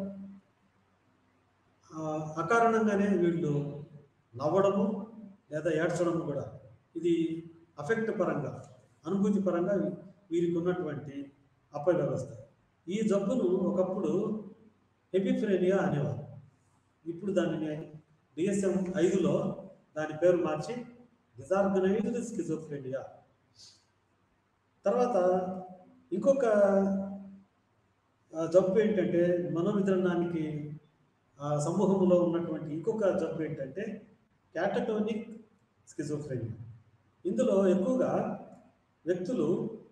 ఆ, అకారణంగానే వీళ్ళు నవ్వడము లేదా ఏడ్చడము కూడా ఇది అఫెక్ట్ పరంగా అనుభూతి పరంగా వీ- వీరికి ఉన్నటువంటి అపవ్యవస్థ ఈ జబ్బును ఒకప్పుడు హెపిఫ్రేనియా అనేవారు ఇప్పుడు దానిని డిఎస్ఎం ఐదులో దాని పేరు మార్చి డిజార్గనైజ్డ్ స్కిజోఫ్రేనియా తర్వాత ఇంకొక ఆ, జబ్బు ఏంటంటే మనోవితరణానికి ఆ సమూహంలో ఉన్నటువంటి ఇంకొక జబ్బు ఏంటంటే క్యాటటోనిక్ స్కిజోఫ్రేనియా ఇందులో ఎక్కువగా వ్యక్తులు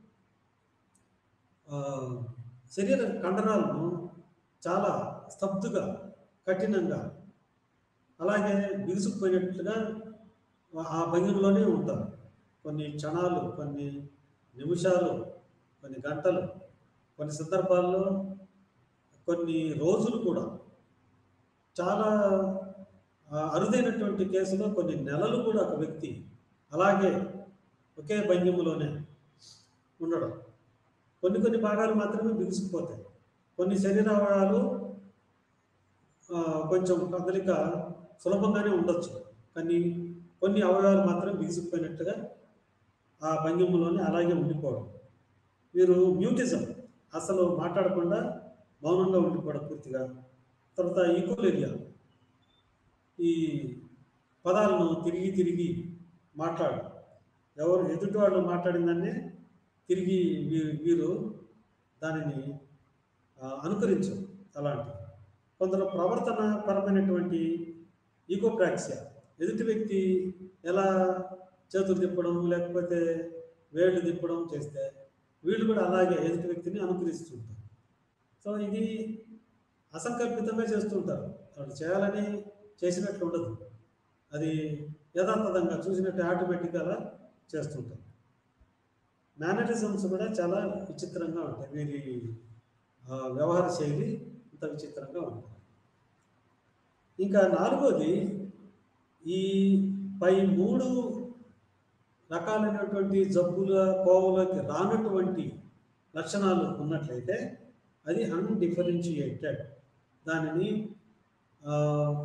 ఆ, శరీర కండరాలను చాలా స్తబ్దుగా కఠినంగా అలాగే బిగుసుకుపోయినట్లుగా ఆ భంగిమలోనే ఉంటారు కొన్ని క్షణాలు కొన్ని నిమిషాలు కొన్ని గంటలు కొన్ని సందర్భాల్లో కొన్ని రోజులు కూడా చాలా ఆ, అరుదైనటువంటి కేసులో కొన్ని నెలలు కూడా ఒక వ్యక్తి అలాగే ఒకే భంగిమలోనే ఉండడం కొన్ని కొన్ని భాగాలు మాత్రమే బిగుసుకుపోతాయి కొన్ని శరీర అవయవాలు ఆ, కొంచెం కదలిక సులభంగానే ఉండొచ్చు కానీ కొన్ని అవయవాలు మాత్రం బిగుసుకుపోయినట్టుగా ఆ భంగిమలోనే అలాగే ఉండిపోవడం వీరు మ్యూటిజం అసలు మాట్లాడకుండా మౌనంగా ఉండిపోవడం పూర్తిగా తర్వాత ఈకోలేరియా ఈ పదాలను తిరిగి తిరిగి మాట్లాడు ఎవరు ఎదుటి వాళ్ళు మాట్లాడిన దాన్నే తిరిగి వీ- వీరు దానిని ఆ, అనుకరించు అలాంటి కొందరు ప్రవర్తన పరమైనటువంటి ఈకోప్రాక్సియా ఎదుటి వ్యక్తి ఎలా చేతులు తిప్పడం లేకపోతే వేళ్ళు తిప్పడం చేస్తే వీళ్ళు కూడా అలాగే ఎదుటి వ్యక్తిని అనుకరిస్తుంటారు సో ఇది అసంకల్పితంగా చేస్తుంటారు వాళ్ళు చేయాలని చేసినట్లు ఉండదు అది యథాతథంగా చూసినట్టు ఆటోమేటిక్గా అలా చేస్తుంటారు మేనరిజమ్స్ కూడా చాలా విచిత్రంగా ఉంటాయి వీరి ఆ, వ్యవహార శైలి ఇంత విచిత్రంగా ఉంటుంది ఇంకా నాలుగోది ఈ పై మూడు రకాలైనటువంటి జబ్బుల కోవలోకి రానటువంటి లక్షణాలు ఉన్నట్లయితే అది అన్డిఫరెన్షియేటెడ్ దానిని ఆ,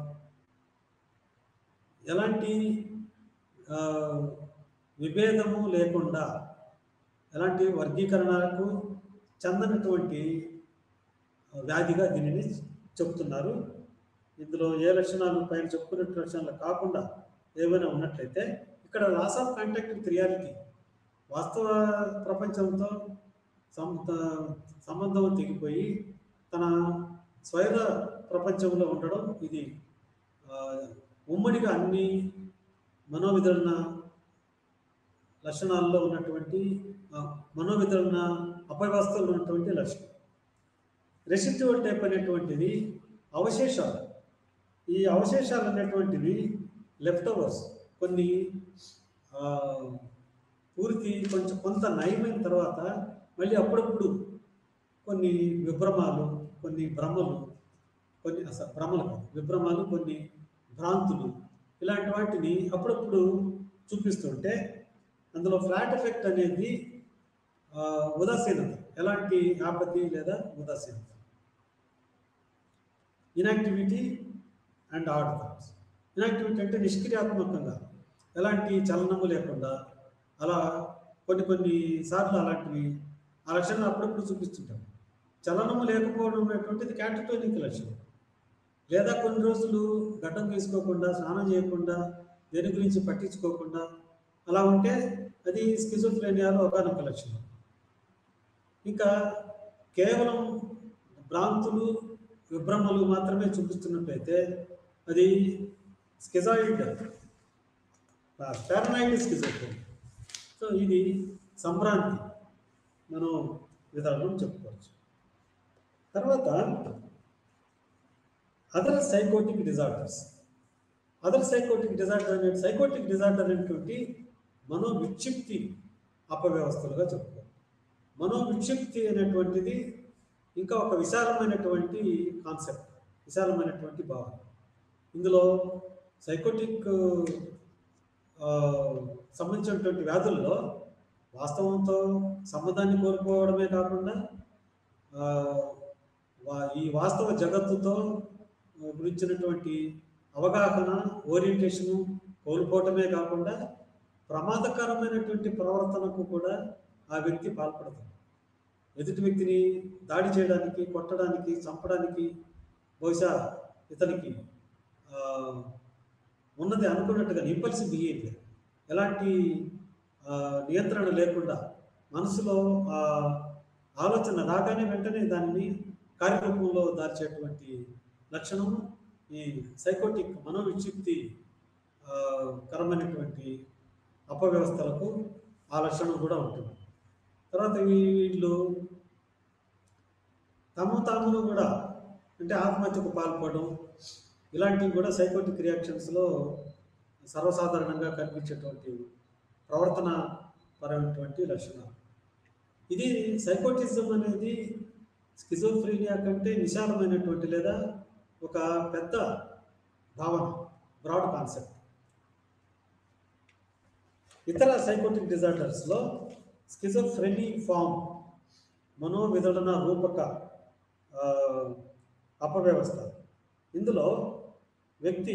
ఎలాంటి ఆ, విభేదము లేకుండా ఎలాంటి వర్గీకరణకు చెందనటువంటి వ్యాధిగా దీనిని చెప్తున్నారు ఇందులో ఏ లక్షణాలు పైన చెప్పుకున్నట్టు లక్షణాలు కాకుండా ఏమైనా ఉన్నట్లయితే ఇక్కడ loss of contact with reality వాస్తవ ప్రపంచంతో సం- త- సంబంధం తెగిపోయి తన స్వైర ప్రపంచంలో ఉండడం ఇది ఆ, ఉమ్మడిగా అన్ని మనోవిదరణ లక్షణాల్లో ఉన్నటువంటి ఆ, మనోవిదరణ అపవ్యవస్థలో ఉన్నటువంటి లక్షణం రెసిడ్యువల్ టైప్ అనేటువంటిది అవశేషాలు ఈ అవశేషాలు అనేటువంటివి లెఫ్ట్ ఓవర్స్ కొన్ని ఆ, పూర్తి కొంచెం కొంత నయమైన తర్వాత మళ్ళీ అప్పుడప్పుడు కొన్ని విభ్రమాలు కొన్ని భ్రమలు కొన్ని అసలు భ్రమలు కాదు, విభ్రమాలు కొన్ని భ్రాంతులు ఇలాంటి వాటిని అప్పుడప్పుడు చూపిస్తుంటే అందులో ఫ్లాట్ ఎఫెక్ట్ అనేది ఆ, ఉదాసీనత ఎలాంటి ఆపత్తి లేదా ఉదాసీనత ఇనాక్టివిటీ అండ్ ఆర్డ్ థాట్స్ ఇనాక్టివిటీ అంటే నిష్క్రియాత్మకంగా ఎలాంటి చలనము లేకుండా అలా కొన్ని కొన్ని సార్లు అలాంటివి ఆ లక్షణాలు అప్పుడప్పుడు చూపిస్తుంటాం చలనము లేకపోవడం అనేటువంటిది క్యాటటోనిక్ లక్షణం లేదా కొన్ని రోజులు గడ్డం తీసుకోకుండా స్నానం చేయకుండా దేని గురించి పట్టించుకోకుండా అలా ఉంటే అది స్కిజోఫ్రేనియాలో ఒకనొక లక్షణం ఇంకా కేవలం భ్రాంతులు విభ్రమలు మాత్రమే చూపిస్తున్నట్లయితే అది స్కిజాయిడ్ పారనాయిడ్ స్కిజోఫ్రేనియా సో ఇది సంభ్రాంతి మనం విధానం చెప్పుకోవచ్చు తర్వాత other psychotic disorders other psychotic disorder అనే సైకోటిక్ డిజార్డర్ అనేటువంటి మనోవిక్షిప్తి అపవ్యవస్థలుగా చెప్పుకోవాలి మనోవిక్షిప్తి అనేటువంటిది ఇంకా ఒక విశాలమైనటువంటి కాన్సెప్ట్ విశాలమైనటువంటి భావన ఇందులో సైకోటిక్ ఆ, సంబంధించినటువంటి వ్యాధుల్లో వాస్తవంతో సంబంధాన్ని కోల్పోవడమే కాకుండా ఆ, వా- ఈ వాస్తవ జగత్తుతో ఆ, గురించినటువంటి అవగాహన ఓరియంటేషను కోల్పోవటమే కాకుండా ప్రమాదకరమైనటువంటి ప్రవర్తనకు కూడా ఆ వ్యక్తి పాల్పడతాడు ఎదుటి వ్యక్తిని దాడి చేయడానికి కొట్టడానికి చంపడానికి బహుశా ఇతనికి ఆ, ఉన్నది అనుకున్నట్టుగా ఇంపల్సివ్ బిహేవియర్ ఎలాంటి ఆ, నియంత్రణ లేకుండా మనసులో ఆ ఆలోచన రాగానే వెంటనే దానిని కార్యరూపంలో దాల్చేటువంటి లక్షణము ఈ సైకోటిక్ మనోవిక్షిప్తి ఆ, కరమైనటువంటి అపవ్యవస్థలకు ఆ లక్షణం కూడా ఉంటుంది తర్వాత వీళ్ళు తమ తామును కూడా అంటే ఆత్మహత్యకు పాల్పడడం ఇలాంటివి కూడా సైకోటిక్ రియాక్షన్స్లో సర్వసాధారణంగా కనిపించేటువంటి ప్రవర్తన పరమైనటువంటి లక్షణాలు ఇది సైకోటిజం అనేది స్కిజోఫ్రీనియా కంటే విశాలమైనటువంటి లేదా ఒక పెద్ద భావన బ్రాడ్ కాన్సెప్ట్ ఇతర సైకోటిక్ డిజార్డర్స్లో స్కిజోఫ్రెనీ ఫామ్ మనోవిదళన రూపక ఆ, అపవ్యవస్థ ఇందులో వ్యక్తి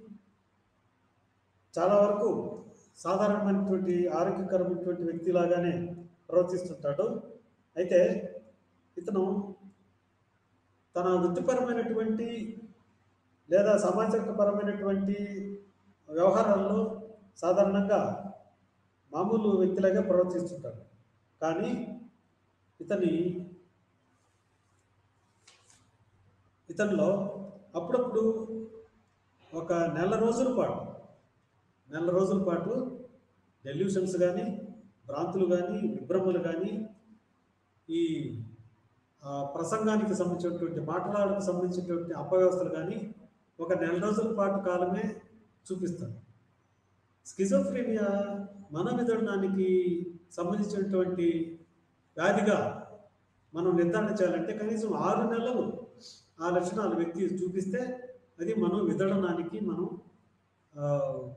చాలా వరకు సాధారణమైనటువంటి ఆరోగ్యకరమైనటువంటి వ్యక్తిలాగానే ప్రవర్తిస్తుంటాడు అయితే ఇతను తన వృత్తిపరమైనటువంటి లేదా సమాజపరమైనటువంటి వ్యవహారాల్లో సాధారణంగా మామూలు వ్యక్తిలాగా ప్రవర్తిస్తుంటాడు కానీ ఇతని ఇతనిలో అప్పుడప్పుడు ఒక నెల రోజుల పాటు నెల రోజుల పాటు డెల్యూషన్స్ కానీ భ్రాంతులు కానీ విభ్రమలు కానీ ఈ ఆ, ప్రసంగానికి సంబంధించినటువంటి మాట్లాడకు సంబంధించినటువంటి అపవ్యవస్థలు కానీ ఒక నెల రోజుల పాటు కాలమే చూపిస్తాడు స్కిజోఫ్రీనియా మన విధానానికి సంబంధించినటువంటి వ్యాధిగా మనం నిర్ధారణ చేయాలంటే కనీసం ఆరు నెలలు ఆ లక్షణాలు వ్యక్తి చూపిస్తే అది మనం విదడనానికి మనం ఆ,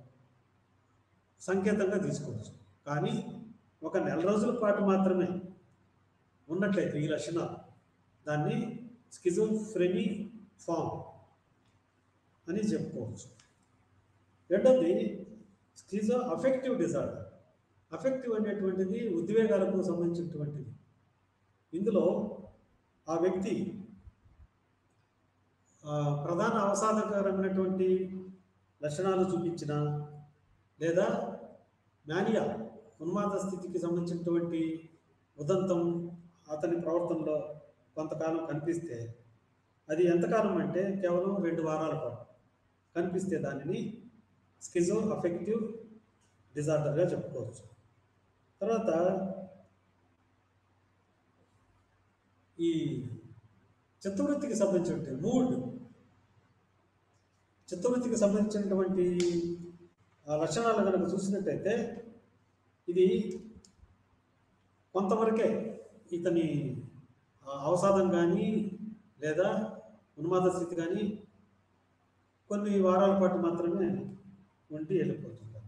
సంకేతంగా తీసుకోవచ్చు కానీ ఒక నెల రోజుల పాటు మాత్రమే ఉన్నట్లయితే ఈ లక్షణాలు దాన్ని స్కిజోఫ్రెనీ ఫామ్ అని చెప్పుకోవచ్చు రెండోది స్కిజో అఫెక్టివ్ డిజార్డర్ అఫెక్టివ్ అనేటువంటిది ఉద్వేగాలకు సంబంధించినటువంటిది ఇందులో ఆ వ్యక్తి ఆ, ప్రధాన అవసాదకరమైనటువంటి లక్షణాలు చూపించిన లేదా మ్యానియా ఉన్మాద స్థితికి సంబంధించినటువంటి ఉదంతం అతని ప్రవర్తనలో కొంతకాలం కనిపిస్తే అది ఎంతకాలం అంటే కేవలం రెండు వారాల పాటు కనిపిస్తే దానిని స్కిజో అఫెక్టివ్ డిజార్డర్గా చెప్పుకోవచ్చు తర్వాత ఈ చిత్తవృత్తికి సంబంధించినటువంటి మూడ్ చిత్తవృత్తికి సంబంధించినటువంటి ఆ లక్షణాలు కనుక చూసినట్టయితే ఇది కొంతవరకే ఇతని ఆ అవసాదం కానీ లేదా ఉన్మాద స్థితి కానీ కొన్ని వారాల పాటు మాత్రమే ఉండి వెళ్ళిపోతుంటారు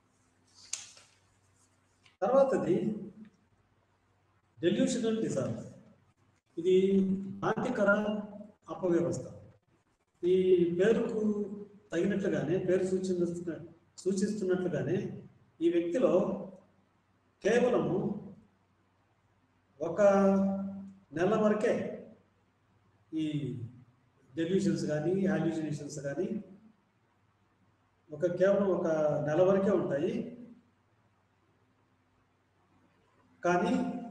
తర్వాతది డెల్యూషనల్ డిజార్డర్ ఇది భ్రాంతికర అపవ్యవస్థ ఈ పేరుకు తగినట్లుగానే పేరు సూచిస్తున్న సూచిస్తున్నట్లుగానే ఈ వ్యక్తిలో కేవలము ఒక నెల వరకే ఈ డెల్యూషన్స్ కానీ హాల్యూసినేషన్స్ కానీ ఒక కేవలం ఒక నెల వరకే ఉంటాయి కానీ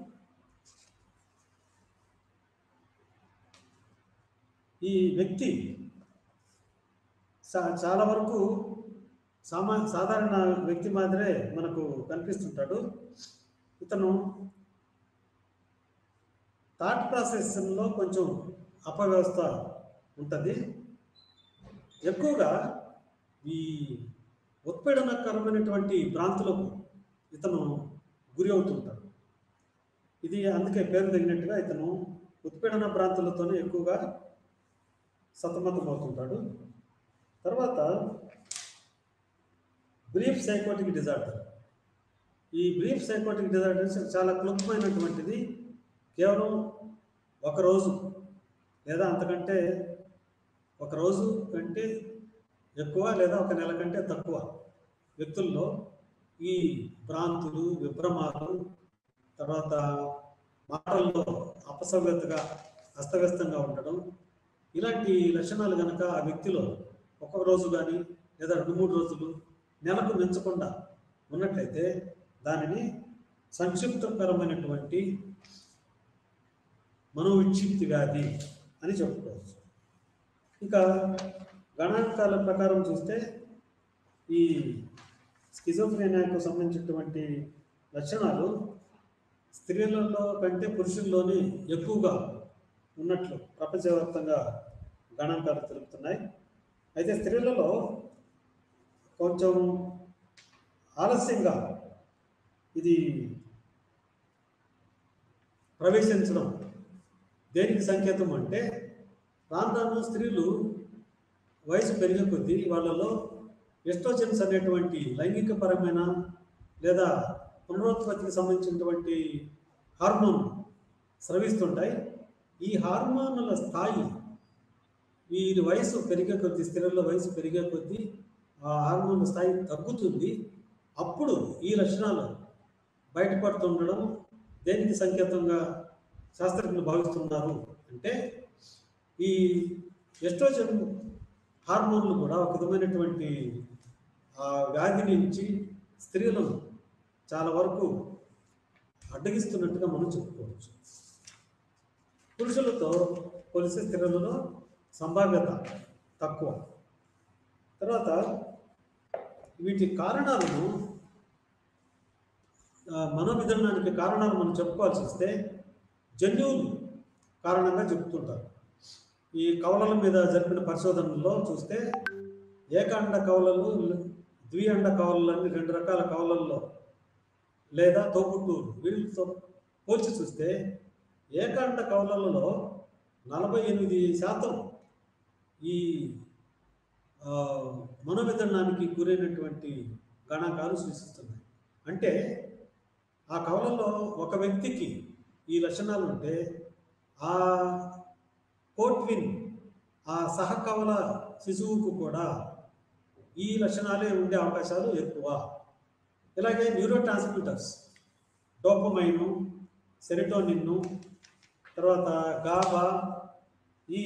ఈ వ్యక్తి చా- చాలా వరకు సామా సాధారణ వ్యక్తి మాదిరే మనకు కనిపిస్తుంటాడు ఇతను థాట్ ప్రాసెస్లో కొంచెం అపవ్యవస్థ ఉంటుంది ఎక్కువగా ఈ ఉత్పీడనకరమైనటువంటి భ్రాంతులకు ఇతను గురి అవుతుంటాడు ఇది అందుకే పేరు తగినట్టుగా ఇతను ఉత్పీడన భ్రాంతులతోనే ఎక్కువగా సతమతమవుతుంటాడు తర్వాత బ్రీఫ్ సైకోటిక్ డిజార్డర్ ఈ బ్రీఫ్ సైకోటిక్ డిజార్డర్ చాలా క్లుప్తమైనటువంటిది కేవలం ఒక రోజు లేదా అంతకంటే ఒక రోజు కంటే ఎక్కువ లేదా ఒక నెల కంటే తక్కువ వ్యక్తుల్లో ఈ భ్రాంతులు విభ్రమాలు తర్వాత మాటల్లో అపసవ్యతగా అస్తవ్యస్తంగా ఉండడం ఇలాంటి లక్షణాలు కనుక ఆ వ్యక్తిలో ఒక్కొక్క రోజు కానీ లేదా రెండు మూడు రోజులు నెలకు మించకుండా ఉన్నట్లయితే దానిని సంక్షిప్తకరమైనటువంటి మనోవిక్షిప్తి వ్యాధి అని చెప్పుకోవచ్చు ఇంకా గణాంకాల ప్రకారం చూస్తే ఈ స్కిజోఫ్రేనియాకు సంబంధించినటువంటి లక్షణాలు స్త్రీలలో కంటే పురుషుల్లోనే ఎక్కువగా ఉన్నట్లు ప్రపంచవ్యాప్తంగా గణాంకాలు తెలుపుతున్నాయి అయితే స్త్రీలలో కొంచెం ఆలస్యంగా ఇది ప్రవేశించడం దేనికి సంకేతం అంటే రాను రాను స్త్రీలు వయసు పెరిగే కొద్దీ వాళ్ళలో ఎస్ట్రోజన్స్ అనేటువంటి లైంగిక పరమైన లేదా పునరుత్పత్తికి సంబంధించినటువంటి హార్మోన్ స్రవిస్తుంటాయి ఈ హార్మోన్ల స్థాయి వీరి వయసు పెరిగే కొద్దీ స్త్రీల వయసు పెరిగే కొద్దీ ఆ హార్మోన్ల స్థాయి తగ్గుతుంది అప్పుడు ఈ లక్షణాలు బయటపడుతుండడం దేనికి సంకేతంగా శాస్త్రజ్ఞులు భావిస్తున్నారు అంటే ఈ ఎస్ట్రోజన్ హార్మోన్లు కూడా ఒక విధమైనటువంటి ఆ వ్యాధి నుంచి స్త్రీలను చాలా వరకు అడ్డగిస్తున్నట్టుగా మనం చెప్పుకోవచ్చు పురుషులతో పోలిస్తే స్త్రీలలో సంభావ్యత తక్కువ తర్వాత వీటి కారణాలను ఆ, మనోవిధానానికి కారణాలు మనం చెప్పుకోవాల్సి వస్తే జన్యువులు కారణంగా చెప్తుంటారు ఈ కవలల మీద జరిపిన పరిశోధనల్లో చూస్తే ఏకాండ కవలలు ద్విఅండ కవలలు రెండు రకాల కవలల్లో లేదా తోపుట్టూరు వీళ్ళతో పోల్చి చూస్తే ఏకాండ కవలలలో నలభై ఎనిమిది శాతం ఈ ఆ, మనోవిధానానికి గురైనటువంటి గణాంకాలు సూచిస్తున్నాయి అంటే ఆ కవలలో ఒక వ్యక్తికి ఈ లక్షణాలు ఉంటే ఆ కోట్విన్ ఆ సహకవల శిశువుకు కూడా ఈ లక్షణాలే ఉండే అవకాశాలు ఎక్కువ ఇలాగే న్యూరో ట్రాన్స్మిటర్స్ డోపమైను సెరిటోనిన్ను తర్వాత గాబా ఈ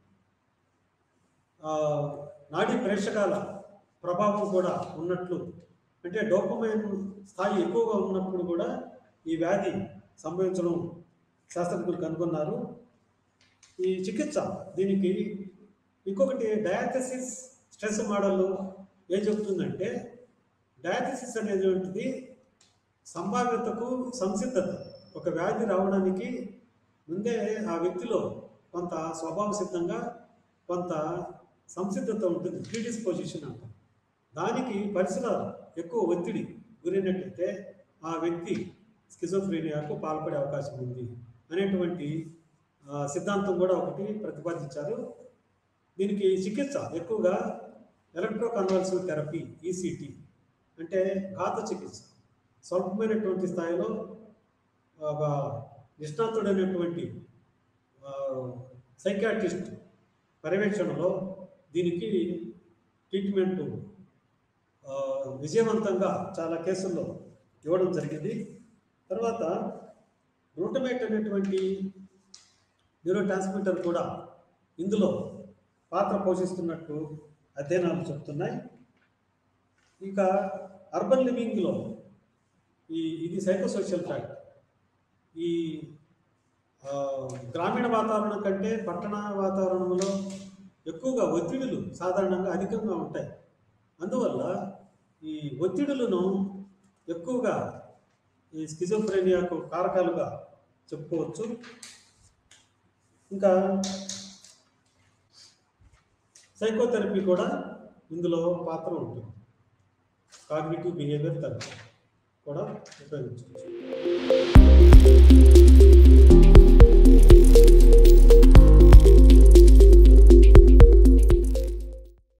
ఆ, నాడీ ప్రేక్షకాల ప్రభావం కూడా ఉన్నట్లు అంటే డోపమైన్ స్థాయి ఎక్కువగా ఉన్నప్పుడు కూడా ఈ వ్యాధి సంభవించడం శాస్త్రజ్ఞులు కనుగొన్నారు ఈ చికిత్స దీనికి ఇంకొకటి డయాథసిస్ స్ట్రెస్ మోడల్లో ఏం చెబుతుందంటే డయాథసిస్ అనేటువంటిది సంభావ్యతకు సంసిద్ధత ఒక వ్యాధి రావడానికి ముందే ఆ వ్యక్తిలో కొంత స్వభావ సిద్ధంగా కొంత సంసిద్ధత ఉంటుంది ప్రీడిస్పోజిషన్ అంట దానికి పరిసరాలు ఎక్కువ ఒత్తిడి గురైనట్లయితే ఆ వ్యక్తి స్కిజోఫ్రీనియాకు పాల్పడే అవకాశం ఉంది అనేటువంటి ఆ, సిద్ధాంతం కూడా ఒకటి ప్రతిపాదించారు దీనికి చికిత్స ఎక్కువగా ఎలక్ట్రోకన్వల్సివ్ థెరపీ ఈసీటీ అంటే ఘాత చికిత్స స్వల్పమైనటువంటి స్థాయిలో ఒక నిష్ణాతుడైనటువంటి సైకాట్రిస్ట్ పర్యవేక్షణలో దీనికి ట్రీట్మెంట్ ఆ, విజయవంతంగా చాలా కేసుల్లో ఇవ్వడం జరిగింది తర్వాత గ్లూటమేట్ అనేటువంటి న్యూరో ట్రాన్స్మిటర్ కూడా ఇందులో పాత్ర పోషిస్తున్నట్టు అధ్యయనాలు చెప్తున్నాయి ఇక అర్బన్ లివింగ్లో ఈ ఇది సైకోసోషల్ ఫ్యాక్ట్ ఈ ఆ, గ్రామీణ వాతావరణం కంటే పట్టణ వాతావరణంలో ఎక్కువగా ఒత్తిడులు సాధారణంగా అధికంగా ఉంటాయి అందువల్ల ఈ ఒత్తిడులను ఎక్కువగా ఈ స్కిజోఫ్రేనియాకు కారకాలుగా చెప్పుకోవచ్చు ఇంకా సైకోథెరపీ కూడా ఇందులో పాత్ర ఉంటుంది కాగ్నిటివ్ బిహేవియర్ థెరపీ కూడా ఉపయోగించవచ్చు